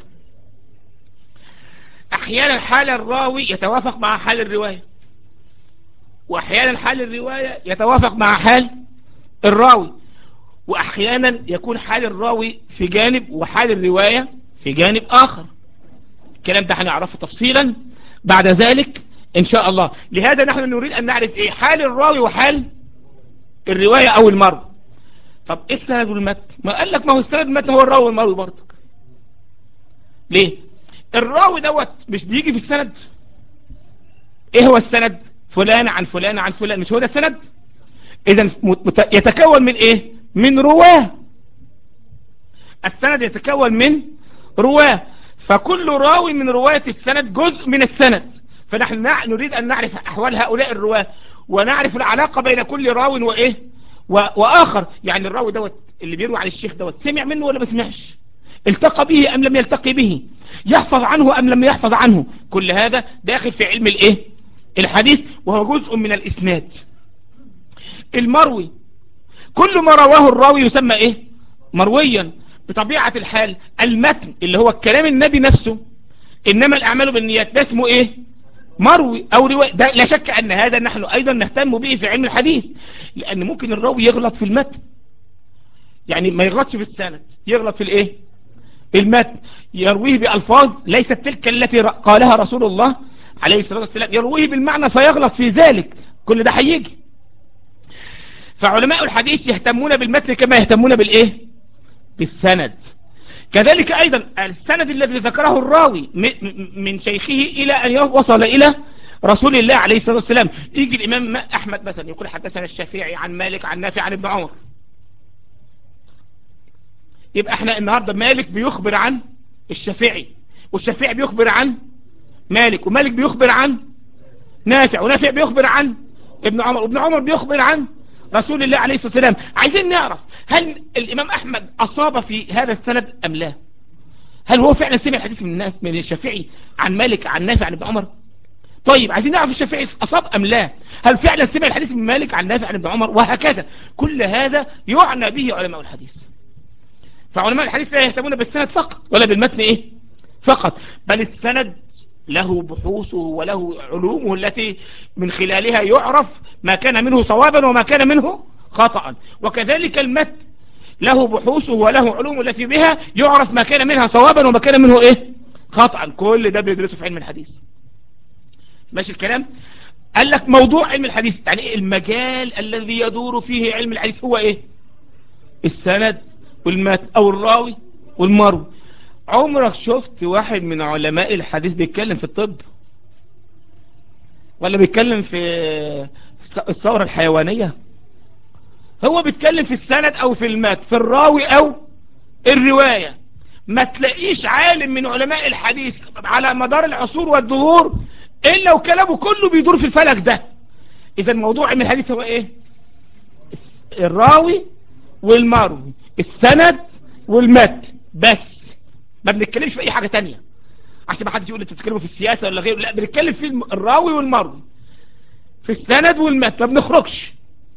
أحيانا حال الراوي يتوافق مع حال الرواية وأحيانا حال الرواية يتوافق مع حال الراوي وأحيانا يكون حال الراوي في جانب وحال الرواية في جانب آخر الكلام ده هنعرفه تفصيلا بعد ذلك ان شاء الله لهذا نحن نريد ان نعرف ايه حال الراوي وحال الرواية او المروي طب ايه السند والمتن ما قال لك ما هو السند والمتن هو الراوي والمروي برضك ليه الراوي دوت مش بيجي في السند ايه هو السند فلان عن فلان عن فلان مش هو ده السند اذا يتكون من ايه من رواه السند يتكون من رواه فكل راوي من رواية السند جزء من السند فنحن نريد أن نعرف أحوال هؤلاء الرواة ونعرف العلاقة بين كل راو وإيه وآخر يعني الراوي دوت اللي بيروي عن الشيخ دوت سمع منه ولا ما سمعش التقى به أم لم يلتقي به يحفظ عنه أم لم يحفظ عنه كل هذا داخل في علم الإيه الحديث وهو جزء من الإسناد المروي كل ما رواه الراوي يسمى إيه مرويا بطبيعة الحال المتن اللي هو الكلام النبي نفسه إنما الأعمال بالنيات ده اسمه إيه مروي أو رواية ده لا شك أن هذا نحن أيضا نهتم به في علم الحديث لأن ممكن الراوي يغلط في المتن يعني ما يغلطش في السند يغلط في الإيه المتن يرويه بألفاظ ليست تلك التي قالها رسول الله عليه الصلاة والسلام يرويه بالمعنى فيغلط في ذلك كل ده هيجي فعلماء الحديث يهتمون بالمتن كما يهتمون بالإيه بالسند كذلك أيضا السند الذي ذكره الراوي من شيخه إلى أن وصل إلى رسول الله عليه الصلاة والسلام يجي الإمام أحمد مثلا يقول حدثنا الشافعي عن مالك عن نافع عن ابن عمر يبقى احنا النهاردة مالك بيخبر عن الشافعي والشافعي بيخبر عن مالك ومالك بيخبر عن نافع ونافع بيخبر عن ابن عمر وابن عمر بيخبر عن رسول الله عليه الصلاة والسلام عايزين نعرف هل الإمام أحمد أصاب في هذا السند أم لا هل هو فعلا سمع الحديث من من الشافعي عن مالك عن نافع عن ابن عمر طيب عايزين نعرف الشافعي أصاب أم لا هل فعلا سمع الحديث من مالك عن نافع عن ابن عمر وهكذا كل هذا يعنى به علماء الحديث فعلماء الحديث لا يهتمون بالسند فقط ولا بالمتن إيه فقط بل السند له بحوثه وله علومه التي من خلالها يعرف ما كان منه صوابا وما كان منه خطأ وكذلك المتن له بحوثه وله علومه التي بها يعرف ما كان منها صوابا وما كان منه ايه خطأ كل ده بيدرسه في علم الحديث ماشي الكلام قال لك موضوع علم الحديث يعني ايه المجال الذي يدور فيه علم الحديث هو ايه السند والمتن او الراوي والمروي عمرك شفت واحد من علماء الحديث بيتكلم في الطب ولا بيتكلم في الثورة الحيوانية هو بيتكلم في السند او في المات في الراوي او الرواية ما تلاقيش عالم من علماء الحديث على مدار العصور والدهور الا وكلامه كله بيدور في الفلك ده اذا موضوع علم الحديث هو ايه الراوي والمروي السند والمتن بس ما بنتكلمش في اي حاجة تانية عشان ما حدش يقول انتوا بتتكلموا في السياسة ولا غيره لا بنتكلم في الراوي والمروي في السند والمتن ما بنخرجش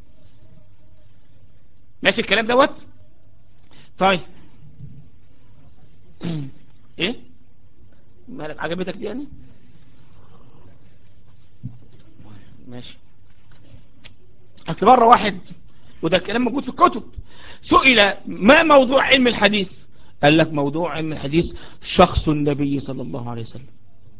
ماشي الكلام دوت طيب ايه مالك عجبتك دي يعني ماشي اصل بره واحد وده الكلام موجود في الكتب سئل ما موضوع علم الحديث قال لك موضوع علم الحديث شخص النبي صلى الله عليه وسلم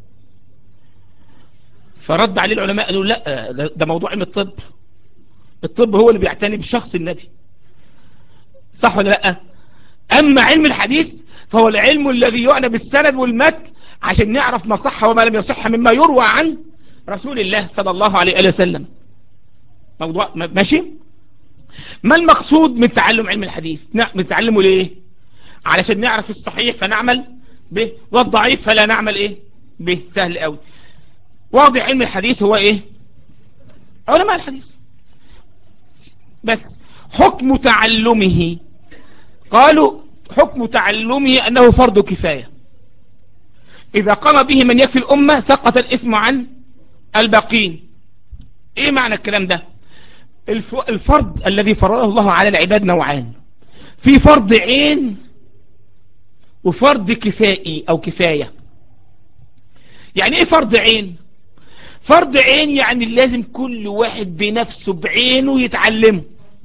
فرد عليه العلماء قالوا لا ده موضوع علم الطب الطب هو اللي بيعتني بشخص النبي صح ولا لا اما علم الحديث فهو العلم الذي يعنى بالسند والمتن عشان نعرف ما صح وما لم يصح مما يروى عن رسول الله صلى الله عليه وسلم موضوع ماشي ما المقصود من تعلم علم الحديث من تعلمه ليه علشان نعرف الصحيح فنعمل به والضعيف فلا نعمل ايه به سهل قوي واضع علم الحديث هو ايه علماء الحديث بس حكم تعلمه قالوا حكم تعلمه أنه فرض كفاية إذا قام به من يكفي الأمة سقط الإثم عن الباقين إيه معنى الكلام ده الفرض الذي فرضه الله على العباد نوعان في فرض عين وفرض كفائي أو كفاية يعني إيه فرض عين فرض عين يعني لازم كل واحد بنفسه بعينه يتعلمه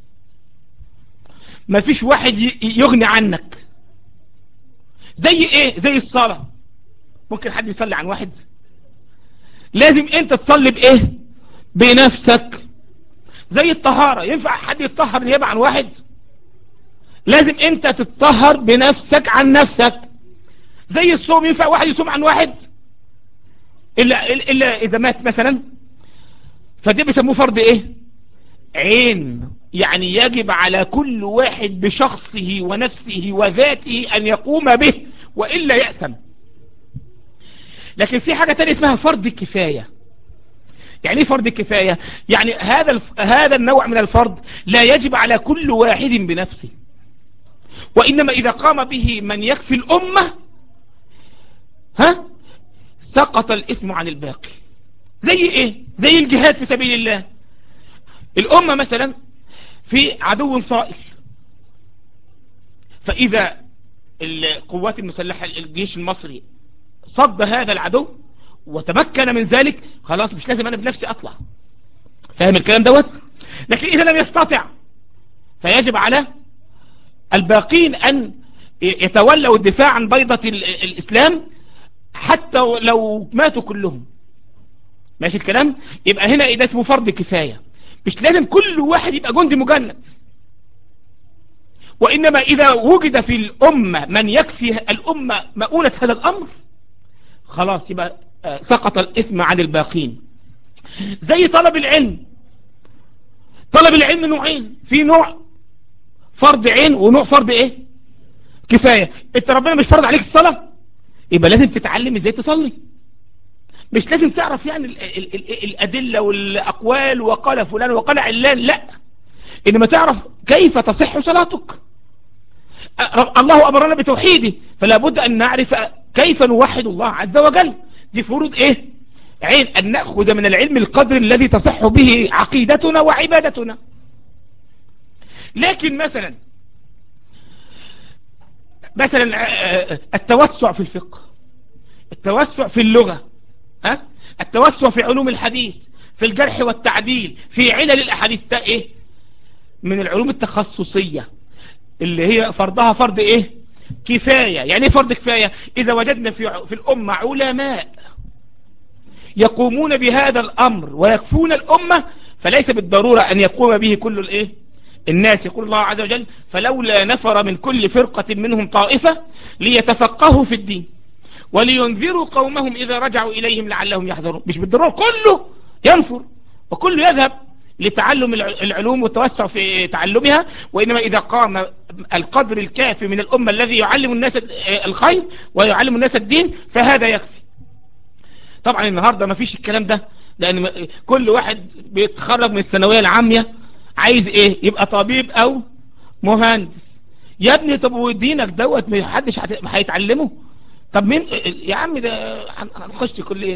ما فيش واحد يغني عنك زي ايه زي الصلاة ممكن حد يصلي عن واحد لازم انت تصلي بايه بنفسك زي الطهارة ينفع حد يتطهر نيابة عن واحد لازم انت تتطهر بنفسك عن نفسك زي الصوم ينفع واحد يصوم عن واحد إلا, إلا إذا مات مثلا فده بيسموه فرض ايه عين يعني يجب على كل واحد بشخصه ونفسه وذاته ان يقوم به وإلا يأسم لكن في حاجة تانية اسمها فرض الكفاية يعني ايه فرض الكفاية يعني هذا الف... هذا النوع من الفرض لا يجب على كل واحد بنفسه وإنما إذا قام به من يكفي الأمة ها سقط الإثم عن الباقي زي ايه زي الجهاد في سبيل الله الأمة مثلا في عدو صائل فإذا القوات المسلحة الجيش المصري صد هذا العدو وتمكن من ذلك خلاص مش لازم أنا بنفسي أطلع فاهم الكلام دوت لكن إذا لم يستطع فيجب على الباقين أن يتولوا الدفاع عن بيضة الإسلام حتى لو ماتوا كلهم ماشي الكلام يبقى هنا ده اسمه فرض كفاية مش لازم كل واحد يبقى جندي مجند وإنما إذا وجد في الأمة من يكفي الأمة مؤونة هذا الأمر خلاص يبقى سقط الإثم عن الباقين زي طلب العلم طلب العلم نوعين في نوع فرض عين ونوع فرض ايه كفاية انت ربنا مش فرض عليك الصلاة يبقى لازم تتعلم ازاي تصلي مش لازم تعرف يعني ال ال ال الأدلة والأقوال وقال فلان وقال علان لا إنما تعرف كيف تصح صلاتك الله أمرنا بتوحيده فلا بد أن نعرف كيف نوحد الله عز وجل دي فروض إيه عين أن نأخذ من العلم القدر الذي تصح به عقيدتنا وعبادتنا لكن مثلا مثلا التوسع في الفقه التوسع في اللغة ها التوسع في علوم الحديث في الجرح والتعديل في علل الأحاديث ده إيه من العلوم التخصصية اللي هي فرضها فرض إيه كفاية يعني إيه فرض كفاية إذا وجدنا في, في الأمة علماء يقومون بهذا الأمر ويكفون الأمة فليس بالضرورة أن يقوم به كل الإيه الناس يقول الله عز وجل فلولا نفر من كل فرقة منهم طائفة ليتفقهوا في الدين ولينذروا قومهم إذا رجعوا إليهم لعلهم يحذرون مش بالضرورة كله ينفر وكله يذهب لتعلم العلوم والتوسع في تعلمها وإنما إذا قام القدر الكافي من الأمة الذي يعلم الناس الخير ويعلم الناس الدين فهذا يكفي طبعا النهاردة ما فيش الكلام ده لأن كل واحد بيتخرج من الثانوية العامية عايز ايه يبقى طبيب او مهندس يا ابني طب ودينك دوت ما حدش هيتعلمه طب مين يا عم ده هنخش كلية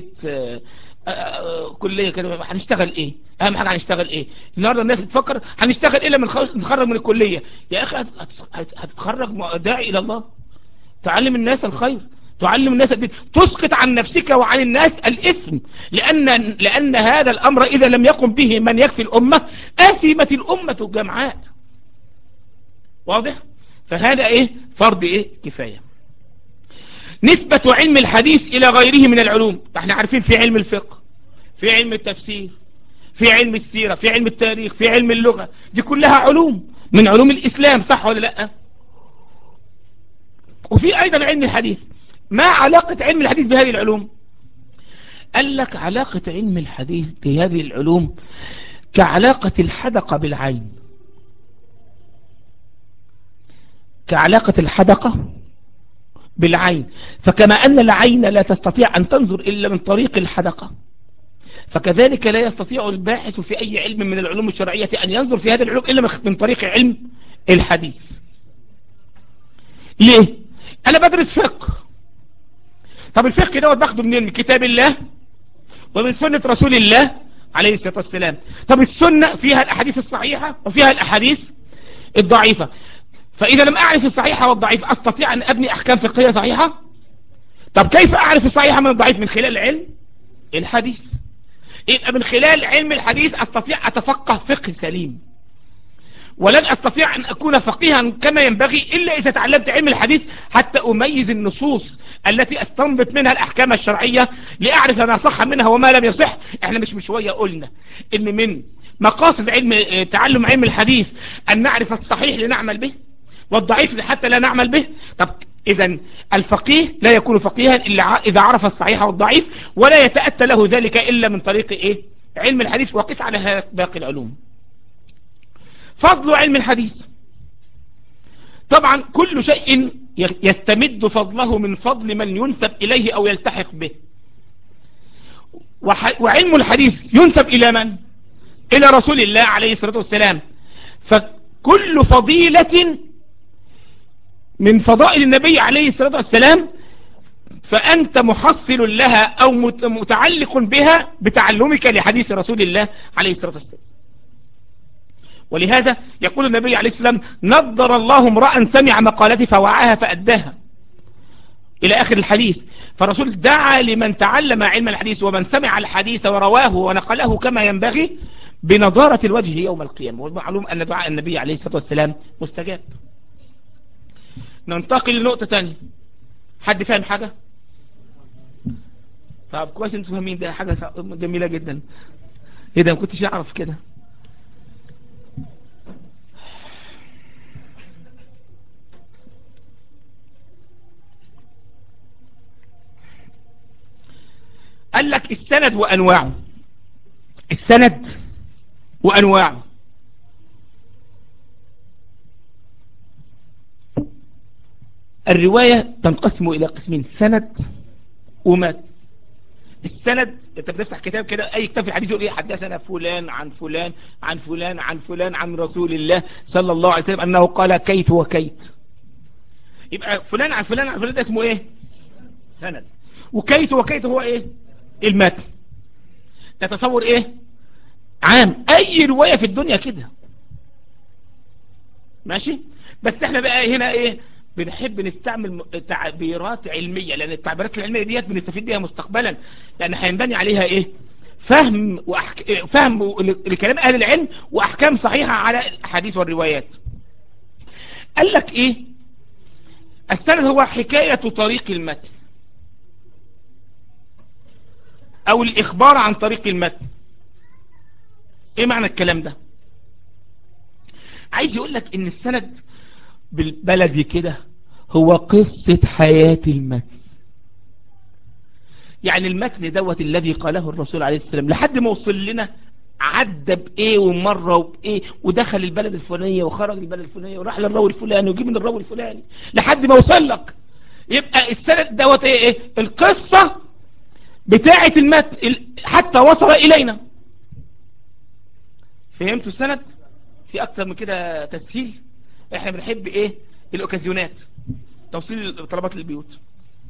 كلية كده هنشتغل ايه اهم حاجة هنشتغل ايه النهاردة الناس بتفكر هنشتغل ايه لما نتخرج من الكلية يا اخي هتتخرج داعي الى الله تعلم الناس الخير تعلم الناس الدين تسقط عن نفسك وعن الناس الإثم لأن, لأن هذا الأمر إذا لم يقم به من يكفي الأمة آثمت الأمة جمعاء واضح فهذا إيه فرض إيه كفاية نسبة علم الحديث إلى غيره من العلوم احنا عارفين في علم الفقه في علم التفسير في علم السيرة في علم التاريخ في علم اللغة دي كلها علوم من علوم الإسلام صح ولا لا وفي أيضا علم الحديث ما علاقة علم الحديث بهذه العلوم قال لك علاقة علم الحديث بهذه العلوم كعلاقة الحدقة بالعين كعلاقة الحدقة بالعين فكما أن العين لا تستطيع أن تنظر إلا من طريق الحدقة فكذلك لا يستطيع الباحث في أي علم من العلوم الشرعية أن ينظر في هذه العلوم إلا من طريق علم الحديث ليه؟ أنا بدرس فقه طب الفقه دوت باخده منين من كتاب الله ومن سنة رسول الله عليه الصلاة والسلام طب السنة فيها الأحاديث الصحيحة وفيها الأحاديث الضعيفة فإذا لم أعرف الصحيحة والضعيفة أستطيع أن أبني أحكام فقهية صحيحة طب كيف أعرف الصحيحة من الضعيف من خلال علم الحديث يبقى من خلال علم الحديث أستطيع أتفقه فقه سليم ولن أستطيع أن أكون فقيها كما ينبغي إلا إذا تعلمت علم الحديث حتى أميز النصوص التي أستنبط منها الأحكام الشرعية لأعرف ما صح منها وما لم يصح إحنا مش بشوية قلنا إن من مقاصد علم تعلم علم الحديث أن نعرف الصحيح لنعمل به والضعيف حتى لا نعمل به طب إذا الفقيه لا يكون فقيها إلا إذا عرف الصحيح والضعيف ولا يتأتى له ذلك إلا من طريق إيه؟ علم الحديث وقس على باقي العلوم فضل علم الحديث طبعا كل شيء يستمد فضله من فضل من ينسب إليه أو يلتحق به وعلم الحديث ينسب إلى من؟ إلى رسول الله عليه الصلاة والسلام فكل فضيلة من فضائل النبي عليه الصلاة والسلام فأنت محصل لها أو متعلق بها بتعلمك لحديث رسول الله عليه الصلاة والسلام ولهذا يقول النبي عليه الصلاة والسلام نضر الله امرأ سمع مقالتي فوعاها فأداها إلى آخر الحديث فالرسول دعا لمن تعلم علم الحديث ومن سمع الحديث ورواه ونقله كما ينبغي بنضارة الوجه يوم القيامة والمعلوم أن دعاء النبي عليه الصلاة والسلام مستجاب ننتقل لنقطة تانية حد فاهم حاجة طب كويس انتوا فاهمين ده حاجة جميلة جدا ايه ده ما كنتش اعرف كده قال لك السند وانواعه السند وانواعه الرواية تنقسم إلى قسمين سند ومات السند انت بتفتح كتاب كده اي كتاب في الحديث يقول ايه حدثنا فلان عن فلان عن فلان عن فلان عن رسول الله صلى الله عليه وسلم انه قال كيت وكيت يبقى فلان عن فلان عن فلان ده اسمه ايه سند وكيت وكيت هو ايه المتن تتصور ايه عام اي رواية في الدنيا كده ماشي بس احنا بقى هنا ايه بنحب نستعمل تعبيرات علمية لأن التعبيرات العلمية ديت بنستفيد بيها مستقبلا لأن هينبني عليها إيه فهم وأحك... فهم لكلام أهل العلم وأحكام صحيحة على الحديث والروايات قال لك إيه السند هو حكاية طريق المتن أو الإخبار عن طريق المتن إيه معنى الكلام ده عايز يقول لك إن السند بالبلدي كده هو قصة حياة المتن يعني المتن دوت الذي قاله الرسول عليه السلام لحد ما وصل لنا عدى بإيه ومرة وبإيه ودخل البلد الفلانية وخرج البلد الفلانية وراح للراوي الفلاني وجيب من الراوي الفلاني لحد ما وصل لك يبقى السند دوت ايه ايه القصة بتاعة المتن حتى وصل إلينا فهمتوا السند في أكثر من كده تسهيل احنا بنحب ايه الاوكازيونات توصيل طلبات للبيوت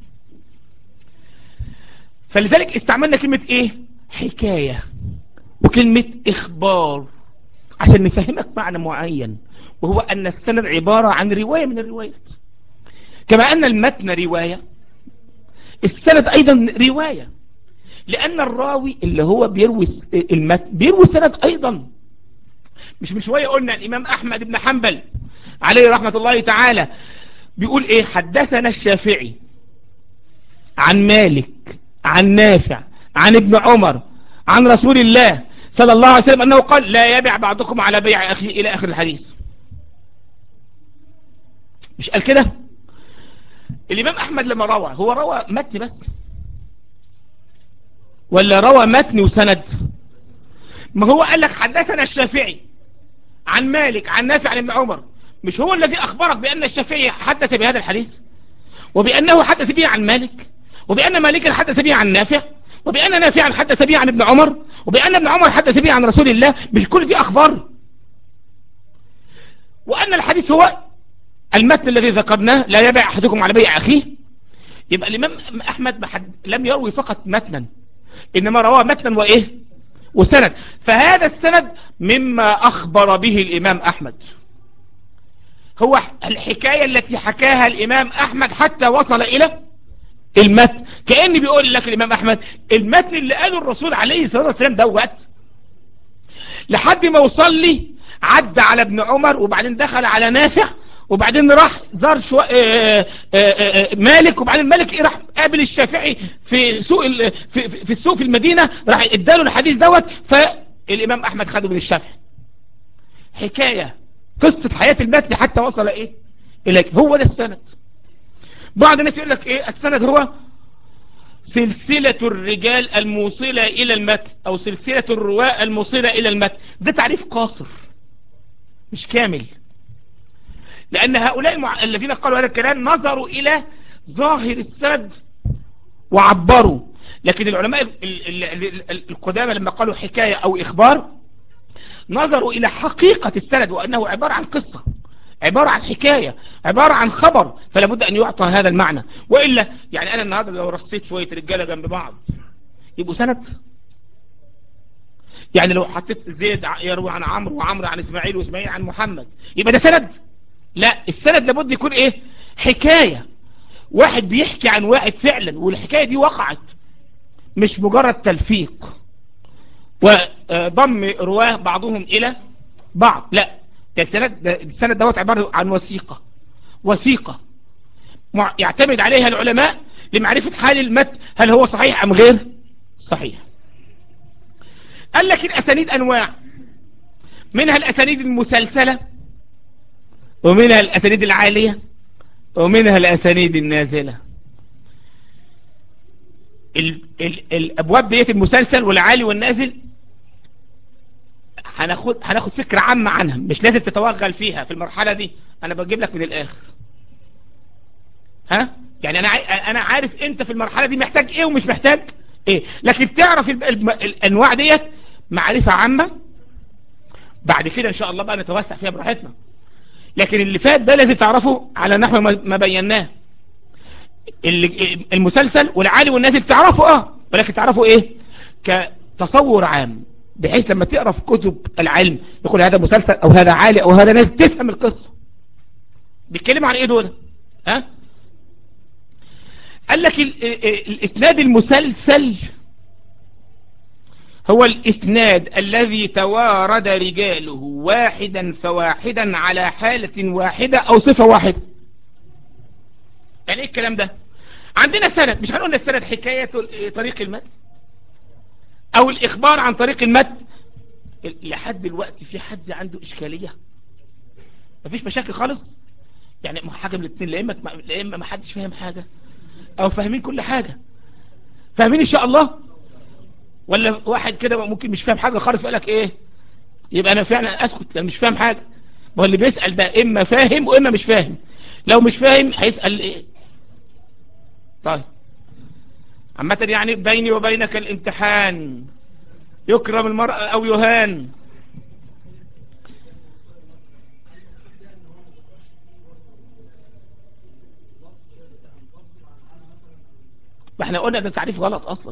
فلذلك استعملنا كلمة ايه حكاية وكلمة اخبار عشان نفهمك معنى معين وهو ان السند عبارة عن رواية من الروايات كما ان المتن رواية السند ايضا رواية لان الراوي اللي هو بيروي المتن بيروي السند ايضا مش من شوية قلنا الامام احمد بن حنبل عليه رحمة الله تعالى بيقول ايه حدثنا الشافعي عن مالك عن نافع عن ابن عمر عن رسول الله صلى الله عليه وسلم انه قال لا يبع بعضكم على بيع اخيه الى اخر الحديث مش قال كده الامام احمد لما روى هو روى متن بس ولا روى متن وسند ما هو قال لك حدثنا الشافعي عن مالك عن نافع عن ابن عمر مش هو الذي أخبرك بأن الشافعي حدث بهذا الحديث وبأنه حدث به عن مالك وبأن مالك حدث به عن نافع وبأن نافعا حدث به عن ابن عمر وبأن ابن عمر حدث به عن رسول الله مش كل دي أخبار وأن الحديث هو المتن الذي ذكرناه لا يبيع أحدكم على بيع أخيه يبقى الإمام أحمد لم يروي فقط متنا إنما رواه متنا وإيه وسند فهذا السند مما أخبر به الإمام أحمد هو الحكاية التي حكاها الإمام أحمد حتى وصل إلى المتن كأني بيقول لك الإمام أحمد المتن اللي قاله الرسول عليه الصلاة والسلام دوت لحد ما وصل لي عدى على ابن عمر وبعدين دخل على نافع وبعدين راح زار شو... آآ آآ مالك وبعدين مالك راح قابل الشافعي في سوق ال... في... في السوق في المدينة راح اداله الحديث دوت فالامام احمد خده من الشافعي حكاية قصة حياة المتن حتى وصل ايه اليك هو ده السند بعض الناس يقول لك ايه السند هو سلسلة الرجال الموصلة الى المتن او سلسلة الرواة الموصلة الى المتن ده تعريف قاصر مش كامل لأن هؤلاء الذين قالوا هذا الكلام نظروا إلى ظاهر السند وعبروا لكن العلماء القدامى لما قالوا حكاية أو إخبار نظروا إلى حقيقة السند وأنه عبارة عن قصة عبارة عن حكاية عبارة عن خبر فلا بد أن يعطى هذا المعنى وإلا يعني أنا النهاردة لو رصيت شوية رجالة جنب بعض يبقوا سند يعني لو حطيت زيد يروي عن عمرو وعمرو عن إسماعيل وإسماعيل عن محمد يبقى ده سند لا السند لابد يكون ايه حكاية واحد بيحكي عن واحد فعلا والحكاية دي وقعت مش مجرد تلفيق وضم رواه بعضهم الى بعض لا ده السند ده السند دوت عبارة عن وثيقة وثيقة يعتمد عليها العلماء لمعرفة حال المتن هل هو صحيح ام غير صحيح قال لك الاسانيد انواع منها الاسانيد المسلسلة ومنها الأسانيد العالية ومنها الأسانيد النازلة ال ال الأبواب ديت المسلسل والعالي والنازل هناخد هناخد فكرة عامة عنها مش لازم تتوغل فيها في المرحلة دي أنا بجيب لك من الآخر ها يعني أنا أنا عارف أنت في المرحلة دي محتاج إيه ومش محتاج إيه لكن تعرف الأنواع ديت معرفة عامة بعد كده إن شاء الله بقى نتوسع فيها براحتنا لكن اللي فات ده لازم تعرفه على نحو ما بيناه المسلسل والعالي والنازل تعرفه اه ولكن تعرفه ايه كتصور عام بحيث لما تقرا في كتب العلم يقول هذا مسلسل او هذا عالي او هذا نازل تفهم القصة بيتكلم عن ايه دول ها قال لك الاسناد المسلسل هو الإسناد الذي توارد رجاله واحدا فواحدا على حالة واحدة أو صفة واحدة يعني إيه الكلام ده عندنا سند مش هنقول السند حكاية طريق المتن أو الإخبار عن طريق المتن لحد دلوقتي في حد عنده إشكالية مفيش مشاكل خالص يعني حاجة من الاثنين لا إما لا إما ما حدش فاهم حاجة أو فاهمين كل حاجة فاهمين إن شاء الله ولا واحد كده ممكن مش فاهم حاجة خالص يقول لك ايه يبقى انا فعلا اسكت لان مش فاهم حاجة ما هو اللي بيسأل ده اما فاهم واما مش فاهم لو مش فاهم هيسأل ايه طيب عامة يعني بيني وبينك الامتحان يكرم المرأة او يهان ما احنا قلنا ده تعريف غلط اصلا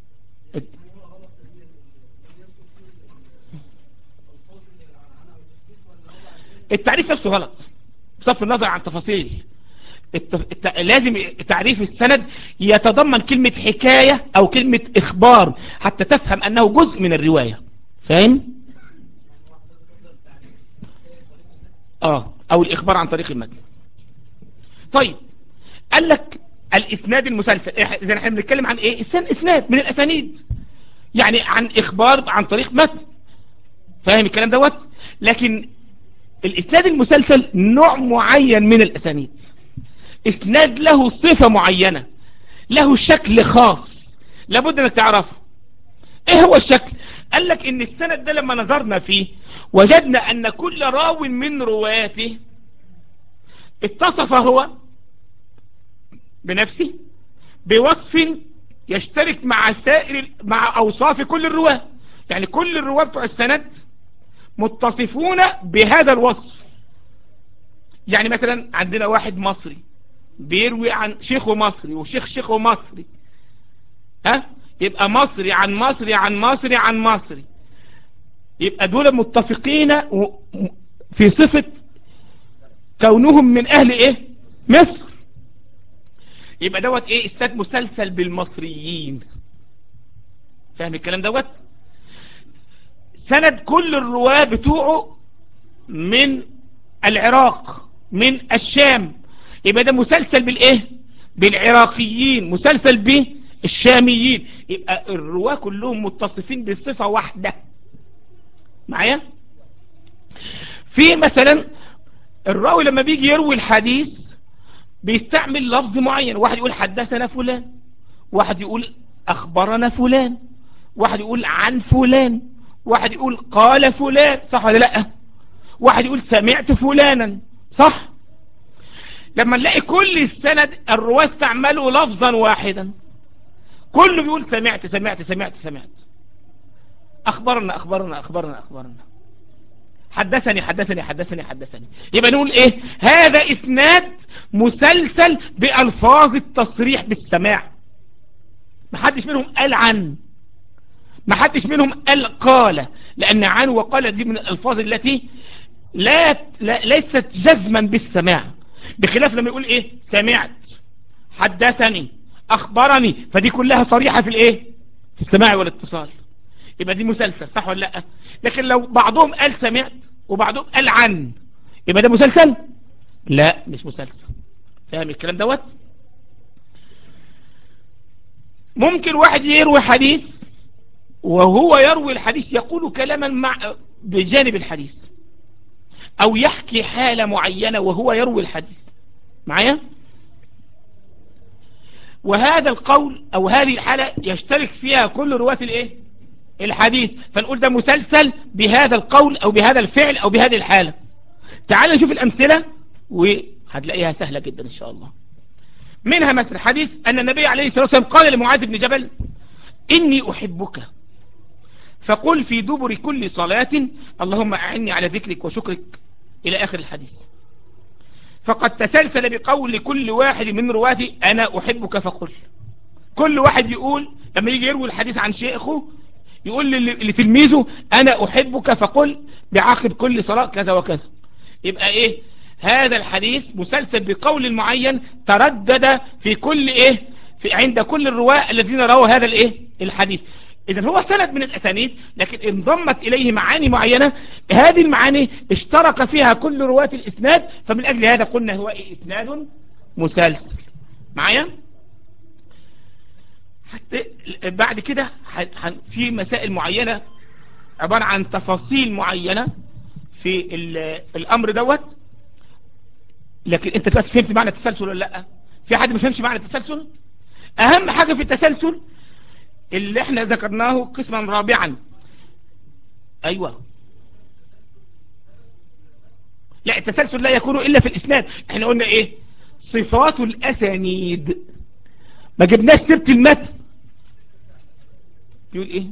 التعريف نفسه غلط بصرف النظر عن تفاصيل الت... الت... لازم تعريف السند يتضمن كلمة حكاية او كلمة اخبار حتى تفهم انه جزء من الرواية فاهم اه او الاخبار عن طريق المتن طيب قال لك الاسناد المسلسل اذا احنا بنتكلم عن ايه اسناد من الاسانيد يعني عن اخبار عن طريق متن فاهم الكلام دوت لكن الاسناد المسلسل نوع معين من الاسانيد اسناد له صفة معينة له شكل خاص لابد انك تعرفه ايه هو الشكل قال لك ان السند ده لما نظرنا فيه وجدنا ان كل راو من رواته اتصف هو بنفسه بوصف يشترك مع سائر مع اوصاف كل الرواه يعني كل الرواه بتوع السند متصفون بهذا الوصف يعني مثلا عندنا واحد مصري بيروي عن شيخه مصري وشيخ شيخه مصري ها يبقى مصري عن مصري عن مصري عن مصري يبقى دول متفقين في صفة كونهم من اهل ايه مصر يبقى دوت ايه استاد مسلسل بالمصريين فاهم الكلام دوت سند كل الرواه بتوعه من العراق من الشام يبقى ده مسلسل بالايه بالعراقيين مسلسل بالشاميين يبقى الرواة كلهم متصفين بصفة واحدة معايا في مثلا الراوي لما بيجي يروي الحديث بيستعمل لفظ معين واحد يقول حدثنا فلان واحد يقول اخبرنا فلان واحد يقول عن فلان واحد يقول قال فلان صح ولا لا واحد يقول سمعت فلانا صح لما نلاقي كل السند الرواة استعملوا لفظا واحدا كله بيقول سمعت سمعت سمعت سمعت اخبرنا اخبرنا اخبرنا اخبرنا حدثني حدثني حدثني حدثني يبقى نقول ايه هذا اسناد مسلسل بألفاظ التصريح بالسماع محدش منهم قال عن محدش منهم قال قال لأن عن وقال دي من الألفاظ التي لا, لا ليست جزما بالسماع بخلاف لما يقول ايه سمعت حدثني اخبرني فدي كلها صريحة في الايه في السماع والاتصال يبقى دي مسلسل صح ولا لا لكن لو بعضهم قال سمعت وبعضهم قال عن يبقى ده مسلسل لا مش مسلسل فاهم الكلام دوت ممكن واحد يروي حديث وهو يروي الحديث يقول كلاما مع بجانب الحديث او يحكي حالة معينة وهو يروي الحديث معايا وهذا القول او هذه الحالة يشترك فيها كل رواة الايه الحديث فنقول ده مسلسل بهذا القول او بهذا الفعل او بهذه الحالة تعال نشوف الامثلة وهتلاقيها سهلة جدا ان شاء الله منها مثلا حديث ان النبي عليه الصلاة والسلام قال لمعاذ بن جبل اني احبك فقل في دبر كل صلاة اللهم اعني على ذكرك وشكرك الى اخر الحديث فقد تسلسل بقول كل واحد من رواتي انا احبك فقل كل واحد يقول لما يجي يروي الحديث عن شيخه يقول لتلميذه انا احبك فقل بعقب كل صلاة كذا وكذا يبقى ايه هذا الحديث مسلسل بقول معين تردد في كل ايه في عند كل الرواة الذين رووا هذا الايه الحديث اذا هو سند من الاسانيد لكن انضمت اليه معاني معينة هذه المعاني اشترك فيها كل رواة الاسناد فمن اجل هذا قلنا هو إيه اسناد مسلسل معايا حتى بعد كده في مسائل معينة عبارة عن تفاصيل معينة في الامر دوت لكن انت دلوقتي فهمت معنى التسلسل ولا لا في حد ما فهمش معنى التسلسل اهم حاجة في التسلسل اللي احنا ذكرناه قسما رابعا ايوه لا التسلسل لا يكون الا في الاسناد احنا قلنا ايه صفات الاسانيد ما جبناش سيره المتن يقول ايه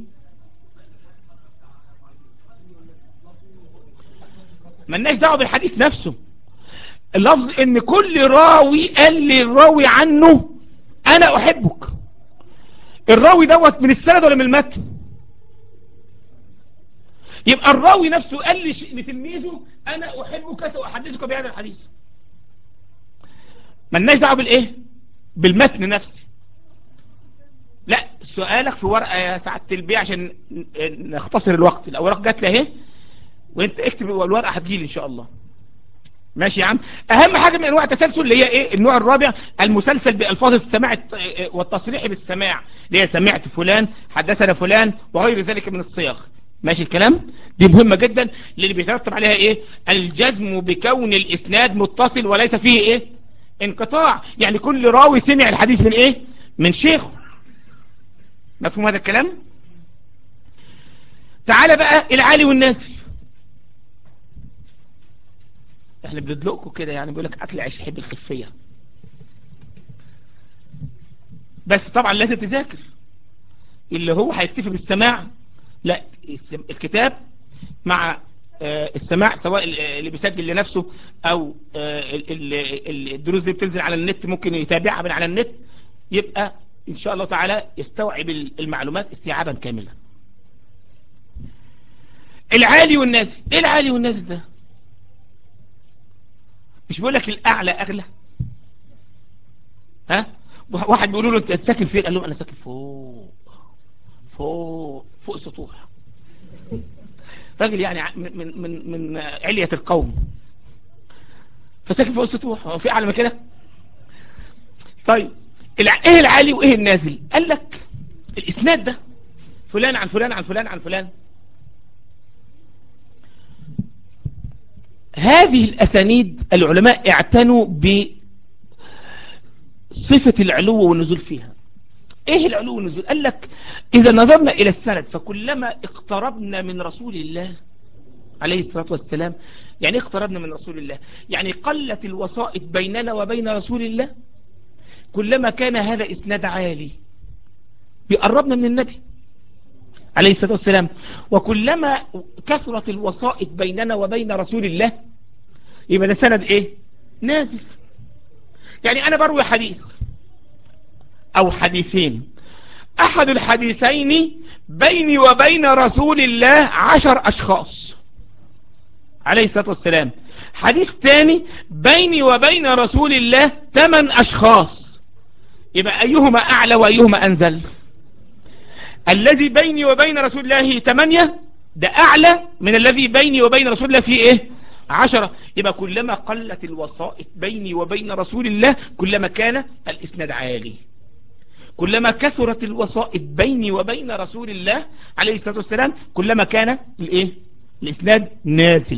ملناش دعوه بالحديث نفسه اللفظ ان كل راوي قال للراوي عنه انا احبك الراوي دوت من السند ولا من المتن يبقى الراوي نفسه قال لتلميذه انا احبك ساحدثك بهذا الحديث ملناش دعوه بالايه بالمتن نفسه لا سؤالك في ورقه يا سعاده البيع عشان نختصر الوقت الاوراق جات لي اهي وانت اكتب الورقه هتجيلي ان شاء الله ماشي يا عم اهم حاجة من انواع التسلسل اللي هي ايه النوع الرابع المسلسل بالفاظ السماع والتصريح بالسماع اللي هي سمعت فلان حدثنا فلان وغير ذلك من الصيغ ماشي الكلام دي مهمة جدا اللي بيترتب عليها ايه الجزم بكون الاسناد متصل وليس فيه ايه انقطاع يعني كل راوي سمع الحديث من ايه من شيخه مفهوم هذا الكلام تعال بقى العالي والنازل احنا بندلقكم كده يعني بيقول لك اكل عيش يحب الخفيه بس طبعا لازم تذاكر اللي هو هيكتفي بالسماع لا الكتاب مع السماع سواء اللي بيسجل لنفسه او الدروس دي بتنزل على النت ممكن يتابعها من على النت يبقى ان شاء الله تعالى يستوعب المعلومات استيعابا كاملا العالي والنازل ايه العالي والنازل ده مش بيقول لك الاعلى اغلى ها واحد بيقولوا له انت ساكن فين قال لهم انا ساكن فوق فوق فوق سطوح راجل يعني ع- من من من, من علية القوم فساكن فوق السطوح هو في اعلى من كده طيب الع- ايه العالي وايه النازل قال لك الاسناد ده فلان عن فلان عن فلان عن فلان هذه الاسانيد العلماء اعتنوا بصفة العلو والنزول فيها ايه العلو والنزول قال لك اذا نظرنا الى السند فكلما اقتربنا من رسول الله عليه الصلاة والسلام يعني إيه اقتربنا من رسول الله يعني قلت الوسائط بيننا وبين رسول الله كلما كان هذا اسناد عالي بيقربنا من النبي عليه الصلاة والسلام وكلما كثرت الوسائط بيننا وبين رسول الله يبقى ده سند ايه نازل يعني انا بروي حديث او حديثين احد الحديثين بيني وبين رسول الله عشر اشخاص عليه الصلاة والسلام حديث تاني بيني وبين رسول الله ثمان اشخاص يبقى ايهما اعلى وايهما انزل الذي بيني وبين رسول الله ثمانية ده اعلى من الذي بيني وبين رسول الله فيه ايه عشرة يبقى كلما قلت الوسائط بيني وبين رسول الله كلما كان الاسناد عالي كلما كثرت الوسائط بيني وبين رسول الله عليه الصلاة والسلام كلما كان الايه الاسناد نازل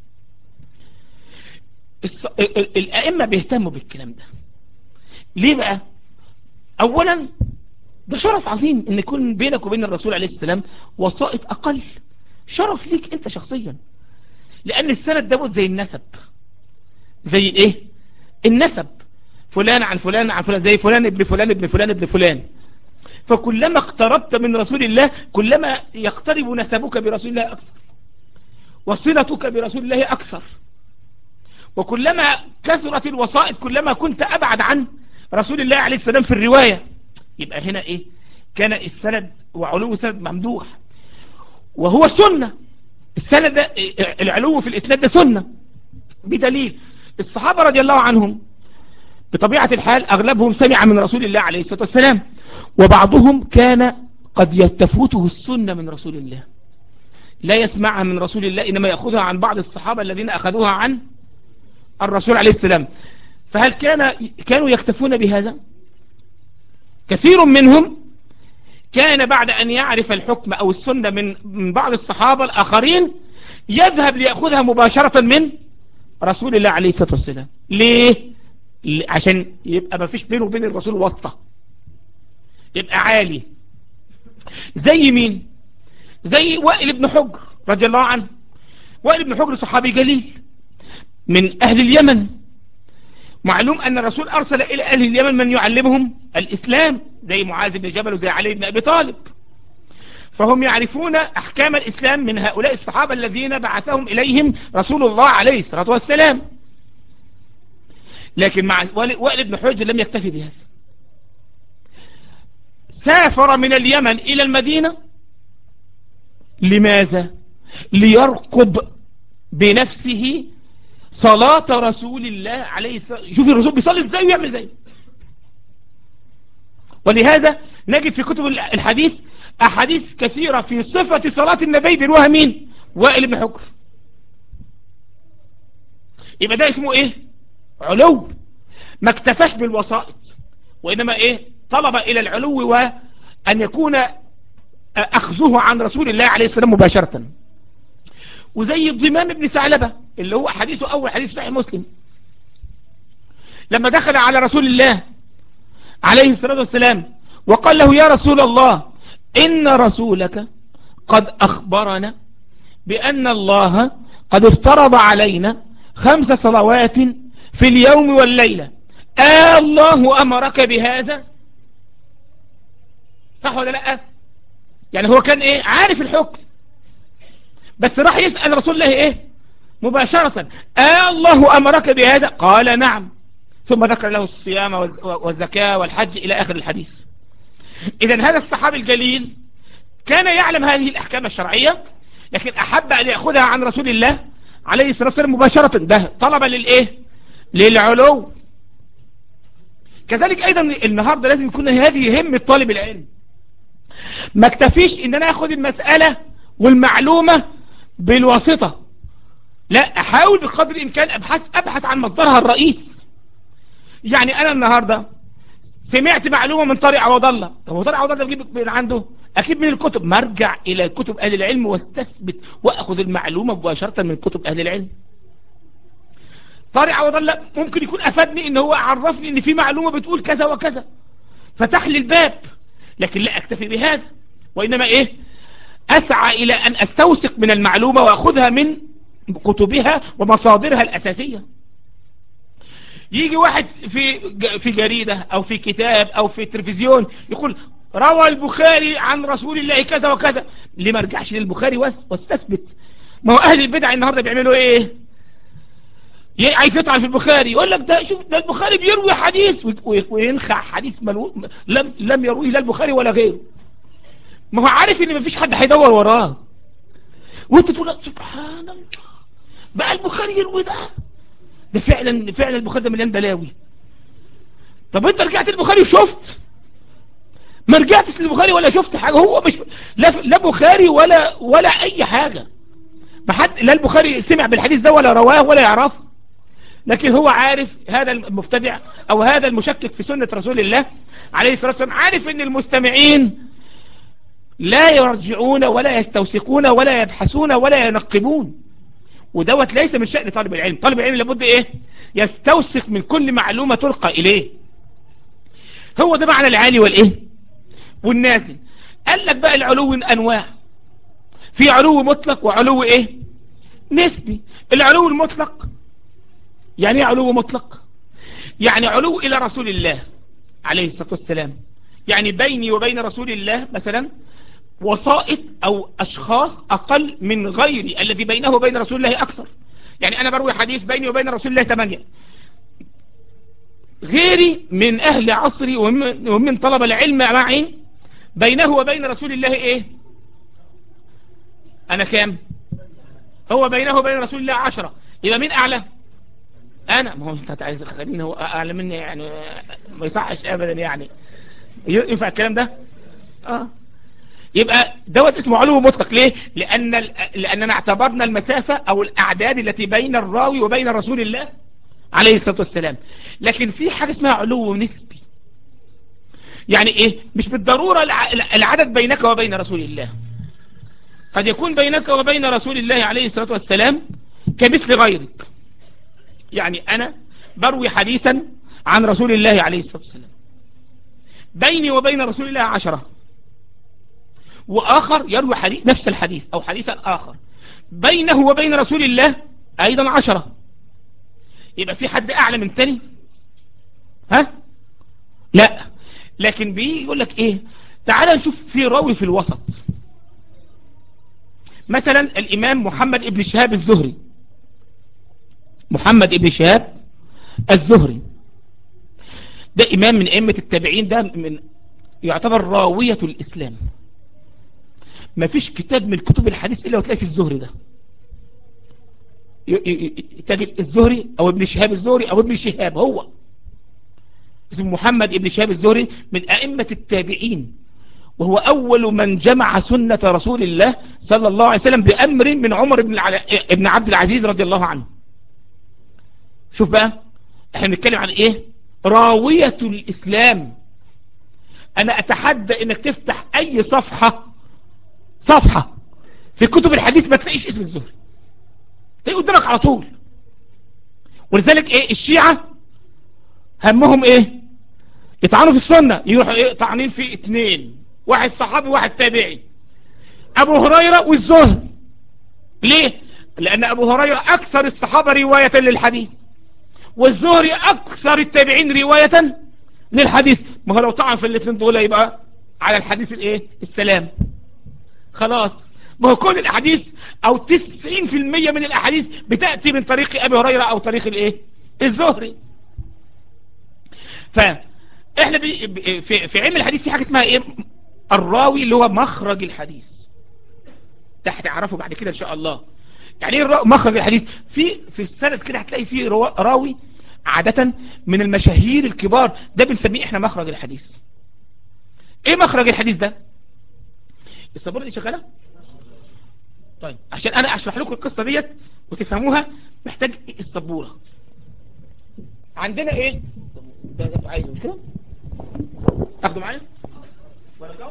الص... ال- ال- الائمة بيهتموا بالكلام ده ليه بقى اولا ده شرف عظيم ان يكون بينك وبين الرسول عليه السلام وسائط اقل شرف ليك انت شخصيا لان السند ده زي النسب زي الايه النسب فلان عن فلان عن فلان زي فلان ابن فلان ابن فلان ابن فلان فكلما اقتربت من رسول الله كلما يقترب نسبك برسول الله اكثر وصلتك برسول الله اكثر وكلما كثرت الوسائط كلما كنت ابعد عن رسول الله عليه السلام في الرواية يبقى هنا ايه كان السند وعلو السند ممدوح وهو سنة السند ده العلو في الاسناد ده سنة بدليل الصحابة رضي الله عنهم بطبيعة الحال اغلبهم سمع من رسول الله عليه الصلاة والسلام وبعضهم كان قد يتفوته السنة من رسول الله لا يسمعها من رسول الله إنما يأخذها عن بعض الصحابة الذين أخذوها عن الرسول عليه السلام فهل كان كانوا يكتفون بهذا كثير منهم كان بعد أن يعرف الحكم أو السنة من من بعض الصحابة الآخرين يذهب ليأخذها مباشرة من رسول الله عليه الصلاة والسلام ليه عشان يبقى ما فيش بينه وبين الرسول واسطة يبقى عالي زي مين زي وائل بن حجر رضي الله عنه وائل بن حجر صحابي جليل من أهل اليمن معلوم أن الرسول أرسل إلى أهل اليمن من يعلمهم الإسلام زي معاذ بن جبل وزي علي بن أبي طالب فهم يعرفون أحكام الإسلام من هؤلاء الصحابة الذين بعثهم إليهم رسول الله عليه الصلاة والسلام لكن مع وائل بن حجر لم يكتفي بهذا سافر من اليمن إلى المدينة لماذا ليرقب بنفسه صلاة رسول الله عليه الصلاة شوف الرسول بيصلي ازاي ويعمل ازاي ولهذا نجد في كتب الحديث أحاديث كثيرة في صفة صلاة النبي بيروها مين وائل بن حجر يبقى ده اسمه ايه علو ما اكتفاش بالوسائط وإنما ايه طلب إلى العلو وأن يكون أخذه عن رسول الله عليه السلام مباشرة وزي الضمام بن ثعلبة اللي هو حديثه أول حديث صحيح مسلم لما دخل على رسول الله عليه الصلاة والسلام وقال له يا رسول الله إن رسولك قد أخبرنا بأن الله قد افترض علينا خمس صلوات في اليوم والليلة آه الله أمرك بهذا صح ولا لا يعني هو كان ايه عارف الحكم بس راح يسأل رسول الله ايه مباشرة آه الله أمرك بهذا قال نعم ثم ذكر له الصيام والزكاة والحج إلى آخر الحديث إذا هذا الصحابي الجليل كان يعلم هذه الأحكام الشرعية لكن أحب أن يأخذها عن رسول الله عليه الصلاة والسلام مباشرة ده طلب للإيه للعلو كذلك أيضا النهاردة لازم يكون هذه همة طالب العلم ما اكتفيش ان انا اخد المسألة والمعلومة بالواسطة لا احاول بقدر الامكان ابحث ابحث عن مصدرها الرئيس يعني انا النهاردة سمعت معلومة من طارق عوض الله طب هو طارق عوض الله بجيب من عنده اكيد من الكتب مرجع الى كتب اهل العلم واستثبت واخذ المعلومة مباشرة من كتب اهل العلم طارق عوض الله ممكن يكون افادني ان هو عرفني ان في معلومة بتقول كذا وكذا فتح لي الباب لكن لا اكتفي بهذا وانما ايه اسعى الى ان استوثق من المعلومة واخذها من كتبها ومصادرها الاساسية يجي واحد في في جريدة او في كتاب او في تلفزيون يقول روى البخاري عن رسول الله كذا وكذا ليه ما رجعش للبخاري واستثبت ما هو اهل البدع النهاردة بيعملوا ايه عايز يطعن في البخاري يقول لك ده شوف ده البخاري بيروي حديث وينخع حديث ملو... لم لم يرويه لا البخاري ولا غيره ما هو عارف ان مفيش حد هيدور وراه وانت تقول سبحان الله بقى البخاري يروي ده ده فعلا فعلا البخاري ده مليان بلاوي طب انت رجعت البخاري وشفت ما رجعتش للبخاري ولا شفت حاجة هو مش لا, لا بخاري ولا ولا اي حاجة ما حد لا البخاري سمع بالحديث ده ولا رواه ولا يعرفه لكن هو عارف هذا المبتدع او هذا المشكك في سنة رسول الله عليه الصلاة والسلام عارف ان المستمعين لا يرجعون ولا يستوثقون ولا يبحثون ولا ينقبون ودوت ليس من شأن طالب العلم طالب العلم لابد ايه يستوثق من كل معلومة تلقى اليه هو ده معنى العالي والايه والنازل قال لك بقى العلو انواع في علو مطلق وعلو ايه نسبي العلو المطلق يعني ايه علو مطلق يعني علو الى رسول الله عليه الصلاة والسلام يعني بيني وبين رسول الله مثلا وسائط او اشخاص اقل من غيري الذي بينه وبين رسول الله اكثر يعني انا بروي حديث بيني وبين رسول الله ثمانية غيري من اهل عصري ومن, ومن طلب العلم معي بينه وبين رسول الله ايه انا كام هو بينه وبين رسول الله عشرة يبقى مين اعلى انا ما هو انت عايز تخليني هو اعلى مني يعني ما يصحش ابدا يعني ينفع الكلام ده اه يبقى دوت اسمه علو مطلق ليه لأن لأننا اعتبرنا المسافة أو الأعداد التي بين الراوي وبين رسول الله عليه الصلاة والسلام لكن في حاجة اسمها علو نسبي يعني ايه مش بالضرورة العدد بينك وبين رسول الله قد يكون بينك وبين رسول الله عليه الصلاة والسلام كمثل غيرك يعني أنا بروي حديثا عن رسول الله عليه الصلاة والسلام بيني وبين رسول الله عشرة وآخر يروي حديث نفس الحديث أو حديثا آخر بينه وبين رسول الله أيضا عشرة يبقى في حد أعلى من تاني ها لا لكن بيقول لك إيه تعال نشوف في راوي في الوسط مثلا الإمام محمد ابن شهاب الزهري محمد ابن شهاب الزهري ده إمام من أئمة التابعين ده من يعتبر راوية الإسلام ما فيش كتاب من كتب الحديث إلا وتلاقي في الزهري ده تجد الزهري أو ابن شهاب الزهري أو ابن شهاب هو اسمه محمد ابن شهاب الزهري من أئمة التابعين وهو أول من جمع سنة رسول الله صلى الله عليه وسلم بأمر من عمر بن, العل... ابن عبد العزيز رضي الله عنه شوف بقى احنا بنتكلم عن ايه راوية الإسلام أنا أتحدى إنك تفتح أي صفحة صفحة في كتب الحديث ما تلاقيش اسم الزهري تلاقيه قدامك على طول ولذلك ايه الشيعة همهم ايه يطعنوا في السنة يروحوا ايه طعنين في اتنين واحد صحابي وواحد تابعي ابو هريرة والزهري ليه لان ابو هريرة اكثر الصحابة رواية للحديث والزهري اكثر التابعين رواية للحديث ما هو لو طعن في الاثنين دول يبقى على الحديث الايه السلام خلاص ما هو كل الاحاديث او 90% من الاحاديث بتأتي من طريق ابي هريرة او طريق الايه الزهري فاحنا بي في, في علم الحديث في حاجة اسمها ايه الراوي اللي هو مخرج الحديث ده هتعرفه بعد كده ان شاء الله يعني ايه مخرج الحديث في في السند كده هتلاقي فيه راوي عادة من المشاهير الكبار ده بنسميه احنا مخرج الحديث ايه مخرج الحديث ده الصبور دي شغالة طيب عشان انا اشرح لكم القصة ديت وتفهموها محتاج السبورة عندنا ايه ده ده عايزه مش كده تاخدوا معايا ورجعوا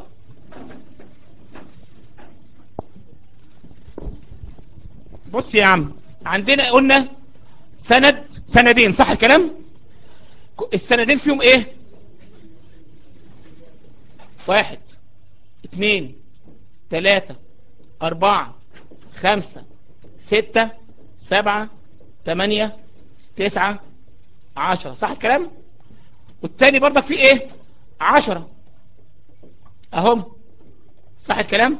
بص يا عم عندنا قلنا سند سندين صح الكلام السندين فيهم ايه واحد اثنين ثلاثة اربعة خمسة ستة سبعة ثمانية تسعة عشرة صح الكلام والتاني برضك فيه ايه عشرة اهم صح الكلام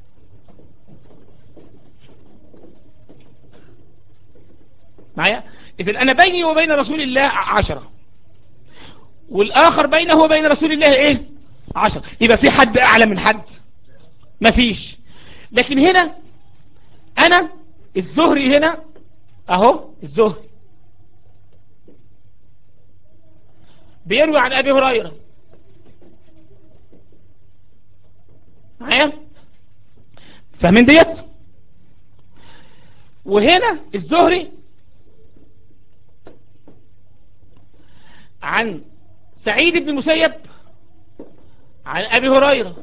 معايا اذا انا بيني وبين رسول الله عشرة والاخر بينه وبين رسول الله ايه عشرة يبقى في حد اعلى من حد مفيش لكن هنا انا الزهري هنا اهو الزهري بيروي عن ابي هريرة معايا فاهمين ديت وهنا الزهري عن سعيد بن المسيب عن ابي هريرة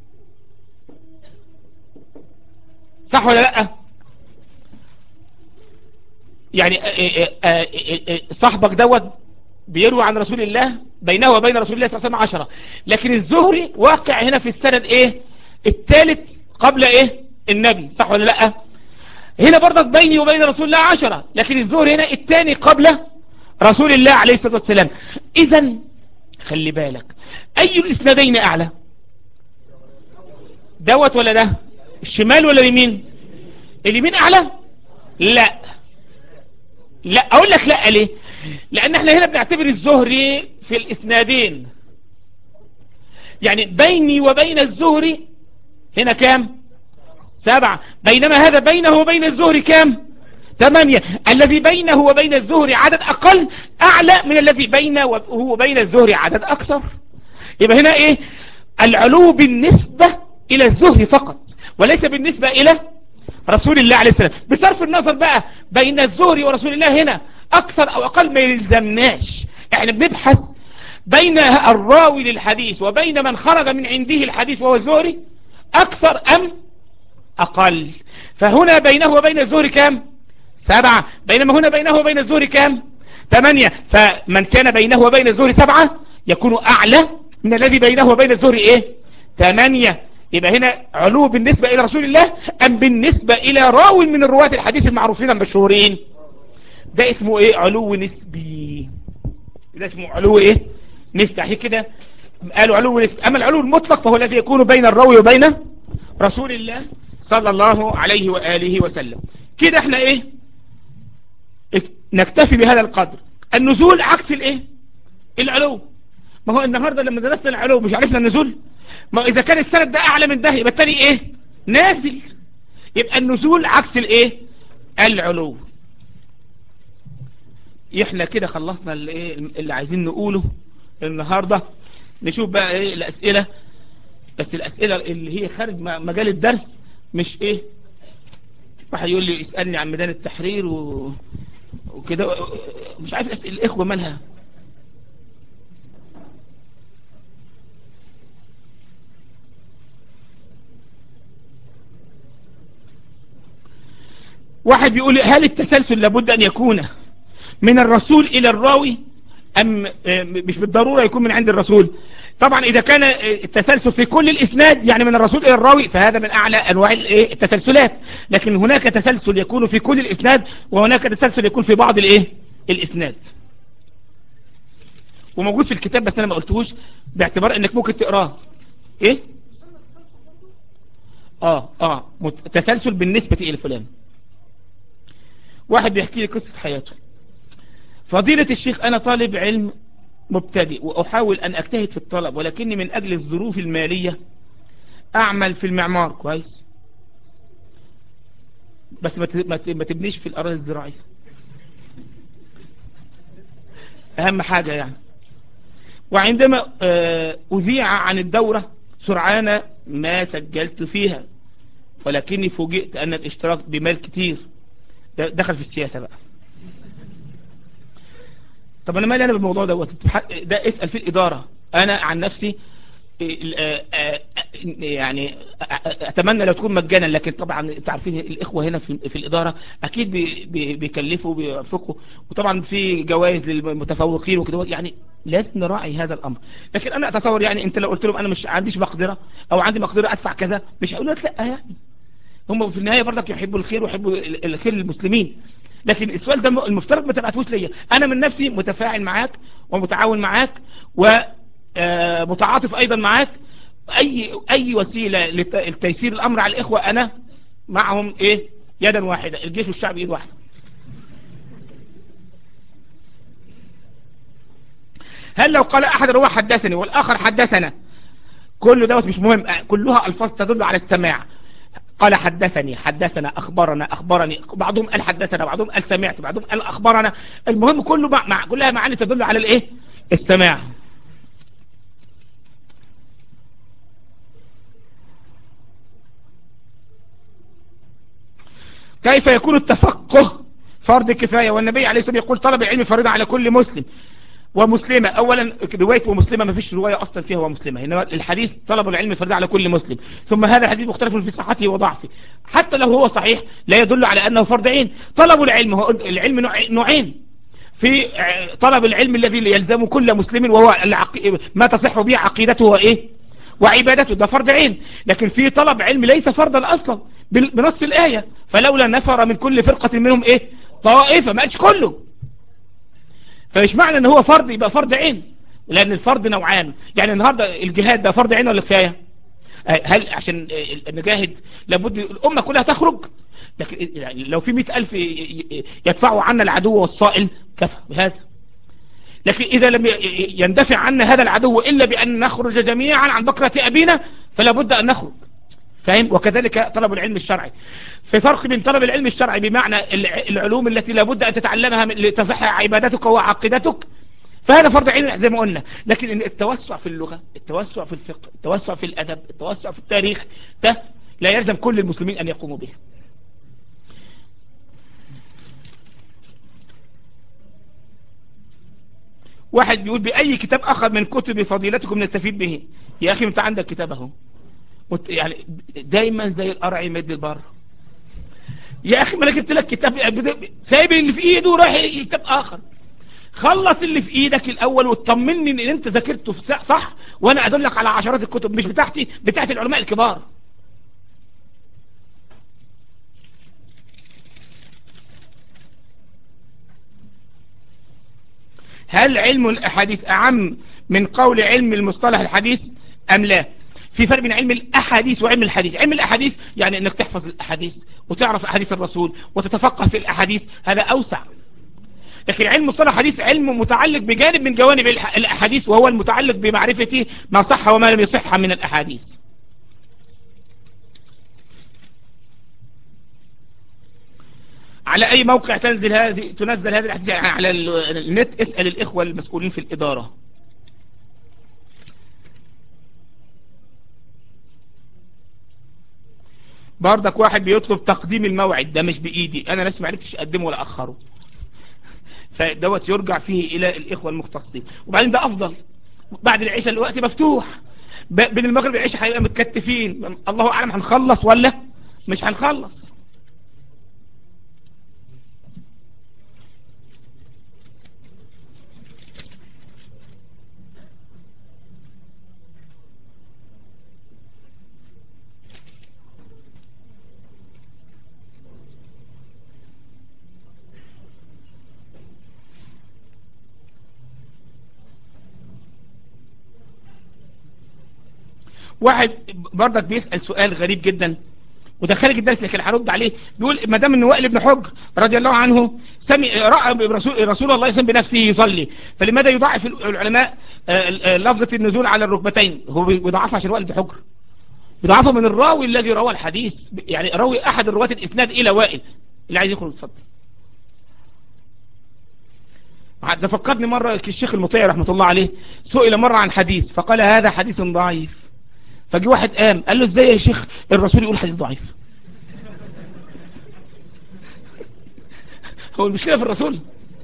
صح ولا لا يعني صاحبك دوت بيروي عن رسول الله بينه وبين رسول الله صلى الله عليه وسلم عشرة لكن الزهري واقع هنا في السند ايه الثالث قبل ايه النبي صح ولا لا هنا برضك بيني وبين رسول الله عشرة لكن الزهري هنا الثاني قبل رسول الله عليه الصلاة والسلام اذا خلي بالك اي الاسنادين اعلى دوت ولا ده الشمال ولا اليمين اليمين اعلى لا لا اقول لك لا ليه لان احنا هنا بنعتبر الزهري في الاسنادين يعني بيني وبين الزهري هنا كام سبعة بينما هذا بينه وبين الزهري كام ثمانية الذي بينه وبين الزهري عدد اقل اعلى من الذي بينه وبين الزهري عدد اكثر يبقى هنا ايه العلو بالنسبة الى الزهري فقط وليس بالنسبة الى رسول الله عليه السلام بصرف النظر بقى بين الزهري ورسول الله هنا اكثر او اقل ما يلزمناش احنا بنبحث بين الراوي للحديث وبين من خرج من عنده الحديث وهو الزهري اكثر ام اقل فهنا بينه وبين الزهري كام سبعة بينما هنا بينه وبين الزهري كام ثمانية فمن كان بينه وبين الزهري سبعة يكون اعلى من الذي بينه وبين الزهري ايه ثمانية يبقى هنا علو بالنسبة الى رسول الله ام بالنسبة الى راوي من الرواة الحديث المعروفين المشهورين ده اسمه ايه علو نسبي ده اسمه علو ايه نسبي عشان كده قالوا علو نسبي اما العلو المطلق فهو الذي يكون بين الراوي وبين رسول الله صلى الله عليه وآله وسلم كده احنا ايه نكتفي بهذا القدر النزول عكس الايه العلو ما هو النهاردة لما درسنا العلو مش عرفنا النزول ما اذا كان السند ده اعلى من ده يبقى التاني ايه نازل يبقى النزول عكس الايه العلو احنا كده خلصنا اللي, اللي عايزين نقوله النهاردة نشوف بقى ايه الاسئلة بس الاسئلة اللي هي خارج مجال الدرس مش ايه واحد يقول لي اسألني عن ميدان التحرير و... وكده مش عارف اسئل الاخوة مالها واحد بيقول هل التسلسل لابد ان يكون من الرسول الى الراوي ام مش بالضرورة يكون من عند الرسول طبعا اذا كان التسلسل في كل الاسناد يعني من الرسول الى الراوي فهذا من اعلى انواع التسلسلات لكن هناك تسلسل يكون في كل الاسناد وهناك تسلسل يكون في بعض الايه الاسناد وموجود في الكتاب بس انا ما قلتهوش باعتبار انك ممكن تقراه ايه اه اه تسلسل بالنسبة الى فلان واحد بيحكي لي قصة حياته فضيلة الشيخ أنا طالب علم مبتدئ وأحاول أن أجتهد في الطلب ولكني من أجل الظروف المالية أعمل في المعمار كويس بس ما تبنيش في الأراضي الزراعية أهم حاجة يعني وعندما أذيع عن الدورة سرعان ما سجلت فيها ولكني فوجئت أن الاشتراك بمال كتير ده دخل في السياسة بقى طب أنا مالي أنا بالموضوع دوت ده اسأل في الإدارة أنا عن نفسي يعني اتمنى لو تكون مجانا لكن طبعا تعرفين الاخوه هنا في, في الاداره اكيد بيكلفوا وبينفقوا وطبعا في جوائز للمتفوقين وكده يعني لازم نراعي هذا الامر لكن انا اتصور يعني انت لو قلت لهم انا مش عنديش مقدره او عندي مقدره ادفع كذا مش هيقولوا لك لا يعني هم في النهايه برضك يحبوا الخير ويحبوا الخير للمسلمين لكن السؤال ده المفترض ما تبعتوش ليا انا من نفسي متفاعل معاك ومتعاون معاك و متعاطف ايضا معاك اي اي وسيله لتيسير الامر على الاخوه انا معهم ايه يدا واحده الجيش والشعب ايد واحده هل لو قال احد رواه حدثني والاخر حدثنا كل دوت مش مهم كلها الفاظ تدل على السماع قال حدثني حدثنا اخبرنا اخبرني بعضهم قال حدثنا بعضهم قال سمعت بعضهم قال اخبرنا المهم كله مع, مع كلها معاني تدل على الايه السماع كيف يكون التفقه فرض كفاية والنبي عليه الصلاة يقول طلب العلم فريضة على كل مسلم ومسلمة اولا رواية ومسلمة ما فيش رواية اصلا فيها ومسلمة انما الحديث طلب العلم فريضة على كل مسلم ثم هذا الحديث مختلف في صحته وضعفه حتى لو هو صحيح لا يدل على انه فرض عين طلب العلم هو العلم نوعين في طلب العلم الذي يلزم كل مسلم وهو ما تصح به عقيدته وايه وعبادته ده فرض عين لكن في طلب علم ليس فرضا اصلا بنص الآية فلولا نفر من كل فرقة منهم ايه طائفة ما قالش كله فمش معنى ان هو فرض يبقى فرض عين لان الفرض نوعان يعني النهاردة الجهاد ده فرض عين ولا كفاية هل عشان نجاهد لابد الامة كلها تخرج لكن يعني لو في مئة الف يدفعوا عنا العدو والصائل كفى بهذا لكن إذا لم يندفع عنا هذا العدو إلا بأن نخرج جميعا عن بكرة أبينا فلا بد أن نخرج فاهم وكذلك طلب العلم الشرعي في فرق بين طلب العلم الشرعي بمعنى العلوم التي لابد أن تتعلمها لتصح عبادتك وعقيدتك فهذا فرض عين زي ما قلنا لكن التوسع في اللغة التوسع في الفقه التوسع في الأدب التوسع في التاريخ ده لا يلزم كل المسلمين أن يقوموا به واحد بيقول بأي كتاب آخر من كتب فضيلتكم نستفيد به يا أخي انت عندك كتاب اهو يعني دايما زي القرع يمد البر يا أخي ما أنا جبت لك كتاب سايب اللي في إيده ورايح كتاب آخر خلص اللي في إيدك الأول وتطمني إن أنت ذاكرته صح وأنا أدلك على عشرات الكتب مش بتاعتي بتاعت العلماء الكبار هل علم الأحاديث أعم من قول علم المصطلح الحديث أم لا في فرق بين علم الأحاديث وعلم الحديث علم الأحاديث يعني أنك تحفظ الأحاديث وتعرف أحاديث الرسول وتتفقه في الأحاديث هذا أوسع لكن علم مصطلح الحديث علم متعلق بجانب من جوانب الأحاديث وهو المتعلق بمعرفة ما صح وما لم يصح من الأحاديث على أي موقع تنزل هذه تنزل هذه الأحاديث يعني على النت اسأل الإخوة المسؤولين في الإدارة بردك واحد بيطلب تقديم الموعد ده مش بإيدي أنا ناس ما عرفتش أقدمه ولا أخره فدوت يرجع فيه إلى الإخوة المختصين وبعدين ده أفضل بعد العشاء الوقت مفتوح بين المغرب والعشاء هيبقى متكتفين الله أعلم هنخلص ولا مش هنخلص واحد برضك بيسأل سؤال غريب جدا وده خارج الدرس لكن هرد عليه بيقول ما دام ان وائل بن حجر رضي الله عنه سمع راى رسول رسول الله يسلم بنفسه يصلي فلماذا يضاعف العلماء لفظه النزول على الركبتين هو بيضاعفها عشان وائل بن حجر بيضاعفها من الراوي الذي روى الحديث يعني راوي احد الرواه الاسناد الى وائل اللي عايز يخرج اتفضل ده فكرني مرة الشيخ المطيع رحمة الله عليه سئل مرة عن حديث فقال هذا حديث ضعيف فجي واحد قام قال له ازاي يا شيخ الرسول يقول حديث ضعيف هو المشكلة في الرسول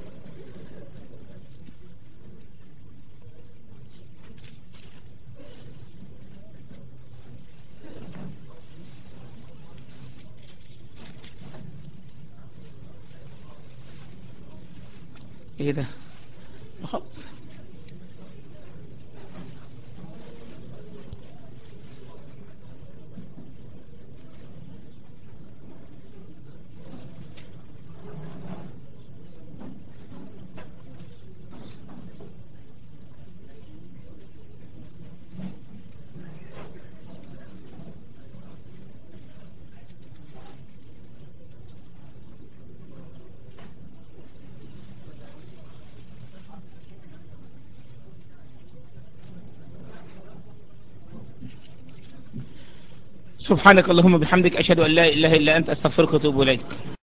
ايه ده خلاص سبحانك اللهم بحمدك أشهد أن لا إله إلا أنت أستغفرك وأتوب إليك